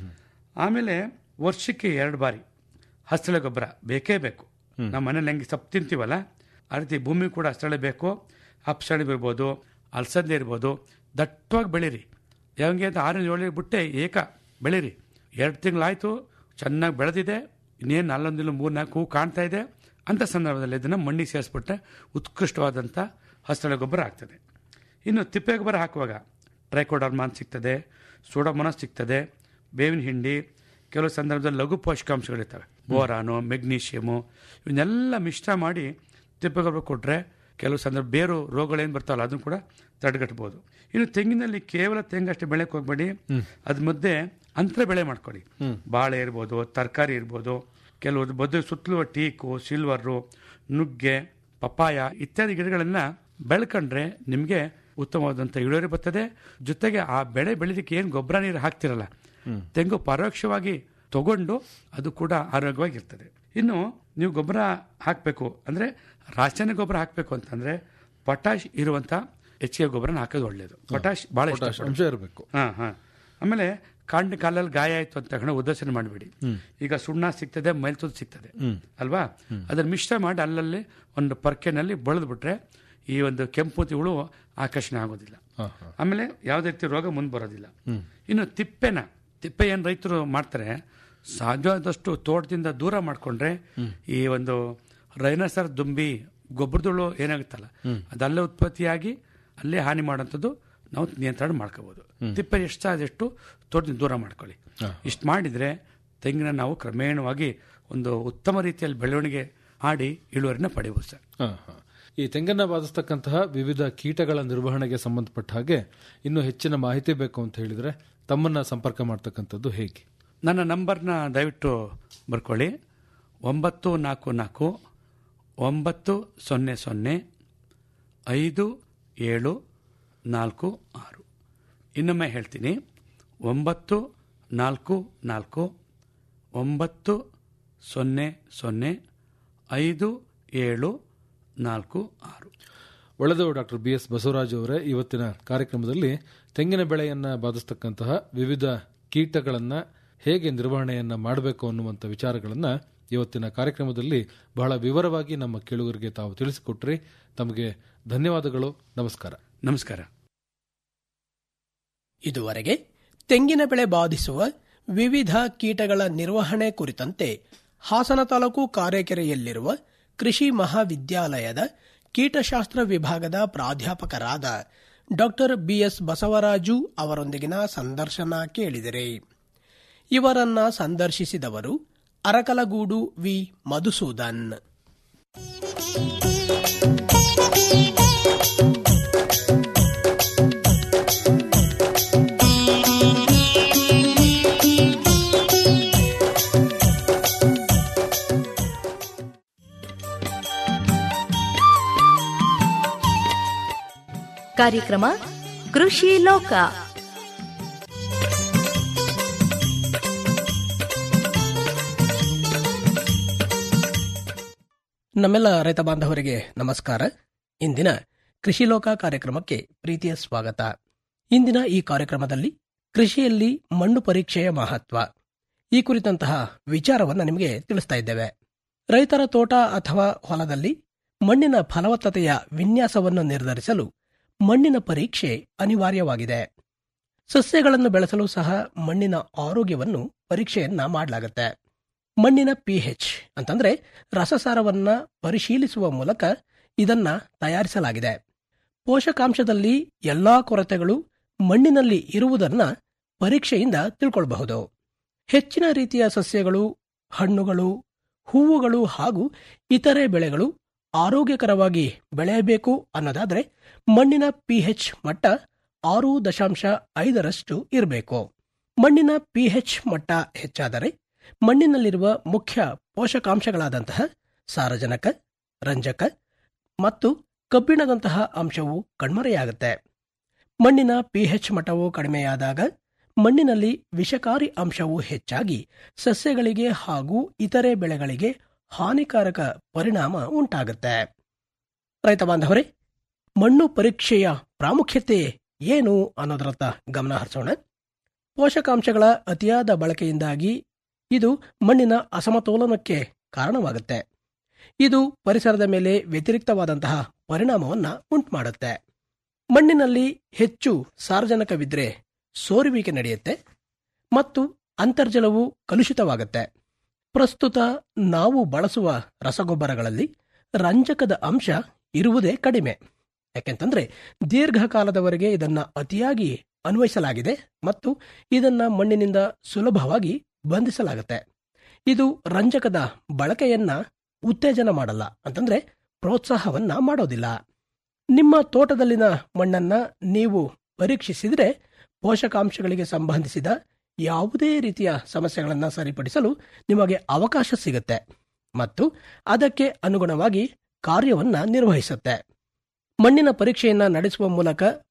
ಆಮೇಲೆ ವರ್ಷಕ್ಕೆ ಎರಡು ಬಾರಿ ಹಸ್ತಳೆ ಗೊಬ್ಬರ ಬೇಕೇ ಬೇಕು ನಮ್ಮ ಮನೇಲಿ ಹೆಂಗೆ ಸೊಪ್ಪು ತಿಂತೀವಲ್ಲ ಆ ರೀತಿ ಭೂಮಿ ಕೂಡ ಹಸ್ತಳೆ ಬೇಕು ಅಪ್ಸಣೆ ಇರ್ಬೋದು ಅಲಸಂದೆ ಇರ್ಬೋದು ದಟ್ಟವಾಗಿ ಬೆಳೀರಿ ಯಾವಂಗೆ ಅಂತ ಆರರಿಂದ ಏಳು ಬಿಟ್ಟೆ ಏಕ ಬೆಳೀರಿ ಎರಡು ತಿಂಗಳಾಯಿತು ಚೆನ್ನಾಗಿ ಬೆಳೆದಿದೆ ಇನ್ನೇನು ಅಲ್ಲೊಂದಿಲ್ಲ ಮೂರು ನಾಲ್ಕು ಹೂ ಕಾಣ್ತಾ ಇದೆ ಅಂಥ ಸಂದರ್ಭದಲ್ಲಿ ಇದನ್ನು ಮಣ್ಣಿಗೆ ಸೇರಿಸ್ಬಿಟ್ರೆ ಉತ್ಕೃಷ್ಟವಾದಂಥ ಹಸ್ತಳ ಗೊಬ್ಬರ ಆಗ್ತದೆ ಇನ್ನು ತಿಪ್ಪೆ ಗೊಬ್ಬರ ಹಾಕುವಾಗ ಟ್ರೈಕೋಡರ್ಮಾನ್ ಸಿಗ್ತದೆ ಸೋಡಮೊನಸ್ ಸಿಗ್ತದೆ ಬೇವಿನ ಹಿಂಡಿ ಕೆಲವು ಸಂದರ್ಭದಲ್ಲಿ ಲಘು ಪೋಷಕಾಂಶಗಳಿರ್ತವೆ ಬೋರಾನು ಮೆಗ್ನೀಷಿಯಮು ಇವನ್ನೆಲ್ಲ ಮಿಶ್ರ ಮಾಡಿ ತಿಪ್ಪೆ ಗೊಬ್ಬರ ಕೊಟ್ಟರೆ ಕೆಲವು ಸಂದರ್ಭ ಬೇರು ರೋಗಗಳೇನು ಬರ್ತಾವಲ್ಲ ಅದನ್ನು ಕೂಡ ತಡೆಗಟ್ಟಬಹುದು ಇನ್ನು ತೆಂಗಿನಲ್ಲಿ ಕೇವಲ ತೆಂಗು ಅಷ್ಟೇ ಬೆಳೆಗೆ ಹೋಗ್ಬೇಡಿ ಅದ್ರ ಮಧ್ಯೆ ಅಂತರ ಬೆಳೆ ಮಾಡ್ಕೊಳ್ಳಿ ಬಾಳೆ ಇರ್ಬೋದು ತರಕಾರಿ ಇರ್ಬೋದು ಕೆಲವು ಬದು ಸುತ್ತಲೂ ಟೀಕು ಸಿಲ್ವರು ನುಗ್ಗೆ ಪಪ್ಪಾಯ ಇತ್ಯಾದಿ ಗಿಡಗಳನ್ನ ಬೆಳ್ಕೊಂಡ್ರೆ ನಿಮಗೆ ಉತ್ತಮವಾದಂಥ ಇಳುವರಿ ಬರ್ತದೆ ಜೊತೆಗೆ ಆ ಬೆಳೆ ಬೆಳೆದಕ್ಕೆ ಏನು ಗೊಬ್ಬರ ನೀರು ಹಾಕ್ತಿರಲ್ಲ ತೆಂಗು ಪರೋಕ್ಷವಾಗಿ ತಗೊಂಡು ಅದು ಕೂಡ ಆರೋಗ್ಯವಾಗಿರ್ತದೆ ಇನ್ನು ನೀವು ಗೊಬ್ಬರ ಹಾಕಬೇಕು ಅಂದರೆ ರಾಸಾಯನಿಕ ಗೊಬ್ಬರ ಹಾಕಬೇಕು ಅಂತಂದ್ರೆ ಪೊಟ್ಯಾಶ್ ಇರುವಂಥ ಹೆಚ್ಚಿಗೆ ಗೊಬ್ಬರನ ಹಾಕೋದು ಒಳ್ಳೆಯದು ಪೊಟ್ಯಾಶ್ ಭಾಳ ಪೊಟ್ಯಾಶ್ ಅಂಶ ಇರಬೇಕು ಹಾಂ ಹಾಂ ಆಮೇಲೆ ಕಾಂಡ ಕಾಲಲ್ಲಿ ಗಾಯ ಆಯಿತು ಅಂತ ತಕ್ಷಣ ಉದಾಸೀನ ಮಾಡಬೇಡಿ ಈಗ ಸುಣ್ಣ ಸಿಗ್ತದೆ ಮೈಲ್ತುದ್ ಸಿಗ್ತದೆ ಅಲ್ವಾ ಅದನ್ನ ಮಿಶ್ರ ಮಾಡಿ ಅಲ್ಲಲ್ಲಿ ಒಂದು ಪರ್ಕೆನಲ್ಲಿ ಬಳದು ಬಿಟ್ರೆ ಈ ಒಂದು ಕೆಂಪು ಹುಳು ಆಕರ್ಷಣೆ ಆಗೋದಿಲ್ಲ ಆಮೇಲೆ ಯಾವುದೇ ರೀತಿ ರೋಗ ಮುಂದೆ ಬರೋದಿಲ್ಲ ಇನ್ನು ತಿಪ್ಪೆನ ತಿಪ್ಪೆ ಏನು ರೈತರು ಮಾಡ್ತಾರೆ ಸಾಧ್ಯವಾದಷ್ಟು ತೋಟದಿಂದ ದೂರ ಮಾಡಿಕೊಂಡ್ರೆ ಈ ಒಂದು ರೈನಸರ್ ದುಂಬಿ ಗೊಬ್ಬರದಳು ಏನಾಗುತ್ತಲ್ಲ ಅದಲ್ಲೇ ಉತ್ಪತ್ತಿಯಾಗಿ ಅಲ್ಲೇ ಹಾನಿ ಮಾಡೋಂಥದ್ದು ನಾವು ನಿಯಂತ್ರಣ ಮಾಡ್ಕೋಬಹುದು ತಿಪ್ಪೆ ಎಷ್ಟು ಆದಷ್ಟು ತೋಟದಿಂದ ದೂರ ಮಾಡ್ಕೊಳ್ಳಿ ಇಷ್ಟು ಮಾಡಿದ್ರೆ ತೆಂಗಿನ ನಾವು ಕ್ರಮೇಣವಾಗಿ ಒಂದು ಉತ್ತಮ ರೀತಿಯಲ್ಲಿ ಬೆಳವಣಿಗೆ ಮಾಡಿ ಇಳುವರಿನ ಪಡೆಯಬಹುದು ಸರ್ ಹ, ಹ. ಈ ತೆಂಗನ್ನ ಬಾಧಿಸ್ತಕ್ಕಂತಹ ವಿವಿಧ ಕೀಟಗಳ ನಿರ್ವಹಣೆಗೆ ಸಂಬಂಧಪಟ್ಟ ಹಾಗೆ ಇನ್ನೂ ಹೆಚ್ಚಿನ ಮಾಹಿತಿ ಬೇಕು ಅಂತ ಹೇಳಿದ್ರೆ ತಮ್ಮನ್ನ ಸಂಪರ್ಕ ಮಾಡ್ತಕ್ಕಂಥದ್ದು ಹೇಗೆ ನನ್ನ ನಂಬರ್ನ ದಯವಿಟ್ಟು ಬರ್ಕೊಳ್ಳಿ ಒಂಬತ್ತು ನಾಲ್ಕು ನಾಲ್ಕು ಒಂಬತ್ತು ಸೊನ್ನೆ ಸೊನ್ನೆ ಐದು ಏಳು ನಾಲ್ಕು ಆರು ಇನ್ನೊಮ್ಮೆ ಹೇಳ್ತೀನಿ ಒಂಬತ್ತು ನಾಲ್ಕು ನಾಲ್ಕು ಒಂಬತ್ತು ಸೊನ್ನೆ ಸೊನ್ನೆ ಐದು ಏಳು ನಾಲ್ಕು ಆರು ಒಳ್ಳೆದು ಡಾಕ್ಟರ್ ಬಿ ಎಸ್ ಬಸವರಾಜ್ ಅವರೇ ಇವತ್ತಿನ ಕಾರ್ಯಕ್ರಮದಲ್ಲಿ ತೆಂಗಿನ ಬೆಳೆಯನ್ನ ಬಾಧಿಸ್ತಕ್ಕಂತಹ ವಿವಿಧ ಕೀಟಗಳನ್ನ ಹೇಗೆ ನಿರ್ವಹಣೆಯನ್ನ ಮಾಡಬೇಕು ಅನ್ನುವಂಥ ವಿಚಾರಗಳನ್ನ ಇವತ್ತಿನ ಕಾರ್ಯಕ್ರಮದಲ್ಲಿ ಬಹಳ ವಿವರವಾಗಿ ನಮ್ಮ ಕೇಳುಗರಿಗೆ ತಾವು ತಿಳಿಸಿಕೊಟ್ರಿ ತಮಗೆ ಧನ್ಯವಾದಗಳು ನಮಸ್ಕಾರ ನಮಸ್ಕಾರ ಇದುವರೆಗೆ ತೆಂಗಿನ ಬೆಳೆ ಬಾಧಿಸುವ ವಿವಿಧ ಕೀಟಗಳ ನಿರ್ವಹಣೆ ಕುರಿತಂತೆ ಹಾಸನ ತಾಲೂಕು ಕಾರೆಕೆರೆಯಲ್ಲಿರುವ ಕೃಷಿ ಮಹಾವಿದ್ಯಾಲಯದ ಕೀಟಶಾಸ್ತ್ರ ವಿಭಾಗದ ಪ್ರಾಧ್ಯಾಪಕರಾದ ಡಾಕ್ಟರ್ ಬಿಎಸ್ ಬಸವರಾಜು ಅವರೊಂದಿಗಿನ ಸಂದರ್ಶನ ಕೇಳಿದಿರಿ ಇವರನ್ನ ಸಂದರ್ಶಿಸಿದವರು ಅರಕಲಗೂಡು ವಿ ಮಧುಸೂದನ್ ಕಾರ್ಯಕ್ರಮ ಕೃಷಿ ಲೋಕ ನಮ್ಮೆಲ್ಲ ರೈತ ಬಾಂಧವರಿಗೆ ನಮಸ್ಕಾರ ಇಂದಿನ ಕೃಷಿ ಲೋಕ ಕಾರ್ಯಕ್ರಮಕ್ಕೆ ಪ್ರೀತಿಯ ಸ್ವಾಗತ ಇಂದಿನ ಈ ಕಾರ್ಯಕ್ರಮದಲ್ಲಿ ಕೃಷಿಯಲ್ಲಿ ಮಣ್ಣು ಪರೀಕ್ಷೆಯ ಮಹತ್ವ ಈ ಕುರಿತಂತಹ ವಿಚಾರವನ್ನು ನಿಮಗೆ ತಿಳಿಸ್ತಾ ಇದ್ದೇವೆ ರೈತರ ತೋಟ ಅಥವಾ ಹೊಲದಲ್ಲಿ ಮಣ್ಣಿನ ಫಲವತ್ತತೆಯ ವಿನ್ಯಾಸವನ್ನು ನಿರ್ಧರಿಸಲು ಮಣ್ಣಿನ ಪರೀಕ್ಷೆ ಅನಿವಾರ್ಯವಾಗಿದೆ ಸಸ್ಯಗಳನ್ನು ಬೆಳೆಸಲು ಸಹ ಮಣ್ಣಿನ ಆರೋಗ್ಯವನ್ನು ಪರೀಕ್ಷೆಯನ್ನ ಮಾಡಲಾಗುತ್ತೆ ಮಣ್ಣಿನ ಪಿಎಚ್ ಅಂತಂದ್ರೆ ರಸಸಾರವನ್ನ ಪರಿಶೀಲಿಸುವ ಮೂಲಕ ಇದನ್ನ ತಯಾರಿಸಲಾಗಿದೆ ಪೋಷಕಾಂಶದಲ್ಲಿ ಎಲ್ಲಾ ಕೊರತೆಗಳು ಮಣ್ಣಿನಲ್ಲಿ ಇರುವುದನ್ನ ಪರೀಕ್ಷೆಯಿಂದ ತಿಳ್ಕೊಳ್ಬಹುದು ಹೆಚ್ಚಿನ ರೀತಿಯ ಸಸ್ಯಗಳು ಹಣ್ಣುಗಳು ಹೂವುಗಳು ಹಾಗೂ ಇತರೆ ಬೆಳೆಗಳು ಆರೋಗ್ಯಕರವಾಗಿ ಬೆಳೆಯಬೇಕು ಅನ್ನೋದಾದ್ರೆ ಮಣ್ಣಿನ ಪಿಎಚ್ ಮಟ್ಟ ಆರು ದಶಾಂಶ ಐದರಷ್ಟು ಇರಬೇಕು ಮಣ್ಣಿನ ಪಿಎಚ್ ಮಟ್ಟ ಹೆಚ್ಚಾದರೆ ಮಣ್ಣಿನಲ್ಲಿರುವ ಮುಖ್ಯ ಪೋಷಕಾಂಶಗಳಾದಂತಹ ಸಾರಜನಕ ರಂಜಕ ಮತ್ತು ಕಬ್ಬಿಣದಂತಹ ಅಂಶವು ಕಣ್ಮರೆಯಾಗುತ್ತೆ ಮಣ್ಣಿನ ಪಿಎಚ್ ಮಟ್ಟವು ಕಡಿಮೆಯಾದಾಗ ಮಣ್ಣಿನಲ್ಲಿ ವಿಷಕಾರಿ ಅಂಶವು ಹೆಚ್ಚಾಗಿ ಸಸ್ಯಗಳಿಗೆ ಹಾಗೂ ಇತರೆ ಬೆಳೆಗಳಿಗೆ ಹಾನಿಕಾರಕ ಪರಿಣಾಮ ಉಂಟಾಗುತ್ತೆ ರೈತ ಬಾಂಧವರೇ ಮಣ್ಣು ಪರೀಕ್ಷೆಯ ಪ್ರಾಮುಖ್ಯತೆ ಏನು ಅನ್ನೋದರತ್ತ ಗಮನ ಹರಿಸೋಣ ಪೋಷಕಾಂಶಗಳ ಅತಿಯಾದ ಬಳಕೆಯಿಂದಾಗಿ ಇದು ಮಣ್ಣಿನ ಅಸಮತೋಲನಕ್ಕೆ ಕಾರಣವಾಗುತ್ತೆ ಇದು ಪರಿಸರದ ಮೇಲೆ ವ್ಯತಿರಿಕ್ತವಾದಂತಹ ಪರಿಣಾಮವನ್ನ ಉಂಟುಮಾಡುತ್ತೆ ಮಣ್ಣಿನಲ್ಲಿ ಹೆಚ್ಚು ಸಾರ್ವಜನಿಕವಿದ್ರೆ ಸೋರುವಿಕೆ ನಡೆಯುತ್ತೆ ಮತ್ತು ಅಂತರ್ಜಲವು ಕಲುಷಿತವಾಗುತ್ತೆ ಪ್ರಸ್ತುತ ನಾವು ಬಳಸುವ ರಸಗೊಬ್ಬರಗಳಲ್ಲಿ ರಂಜಕದ ಅಂಶ ಇರುವುದೇ ಕಡಿಮೆ ಯಾಕೆಂತಂದ್ರೆ ದೀರ್ಘಕಾಲದವರೆಗೆ ಇದನ್ನ ಅತಿಯಾಗಿ ಅನ್ವಯಿಸಲಾಗಿದೆ ಮತ್ತು ಇದನ್ನ ಮಣ್ಣಿನಿಂದ ಸುಲಭವಾಗಿ ಬಂಧಿಸಲಾಗುತ್ತೆ ಇದು ರಂಜಕದ ಬಳಕೆಯನ್ನ ಉತ್ತೇಜನ ಮಾಡಲ್ಲ ಅಂತಂದ್ರೆ ಪ್ರೋತ್ಸಾಹವನ್ನ ಮಾಡೋದಿಲ್ಲ ನಿಮ್ಮ ತೋಟದಲ್ಲಿನ ಮಣ್ಣನ್ನ ನೀವು ಪರೀಕ್ಷಿಸಿದ್ರೆ ಪೋಷಕಾಂಶಗಳಿಗೆ ಸಂಬಂಧಿಸಿದ ಯಾವುದೇ ರೀತಿಯ ಸಮಸ್ಯೆಗಳನ್ನು ಸರಿಪಡಿಸಲು ನಿಮಗೆ ಅವಕಾಶ ಸಿಗುತ್ತೆ ಮತ್ತು ಅದಕ್ಕೆ ಅನುಗುಣವಾಗಿ ಕಾರ್ಯವನ್ನ ನಿರ್ವಹಿಸುತ್ತೆ ಮಣ್ಣಿನ ಪರೀಕ್ಷೆಯನ್ನ ನಡೆಸುವ ಮೂಲಕ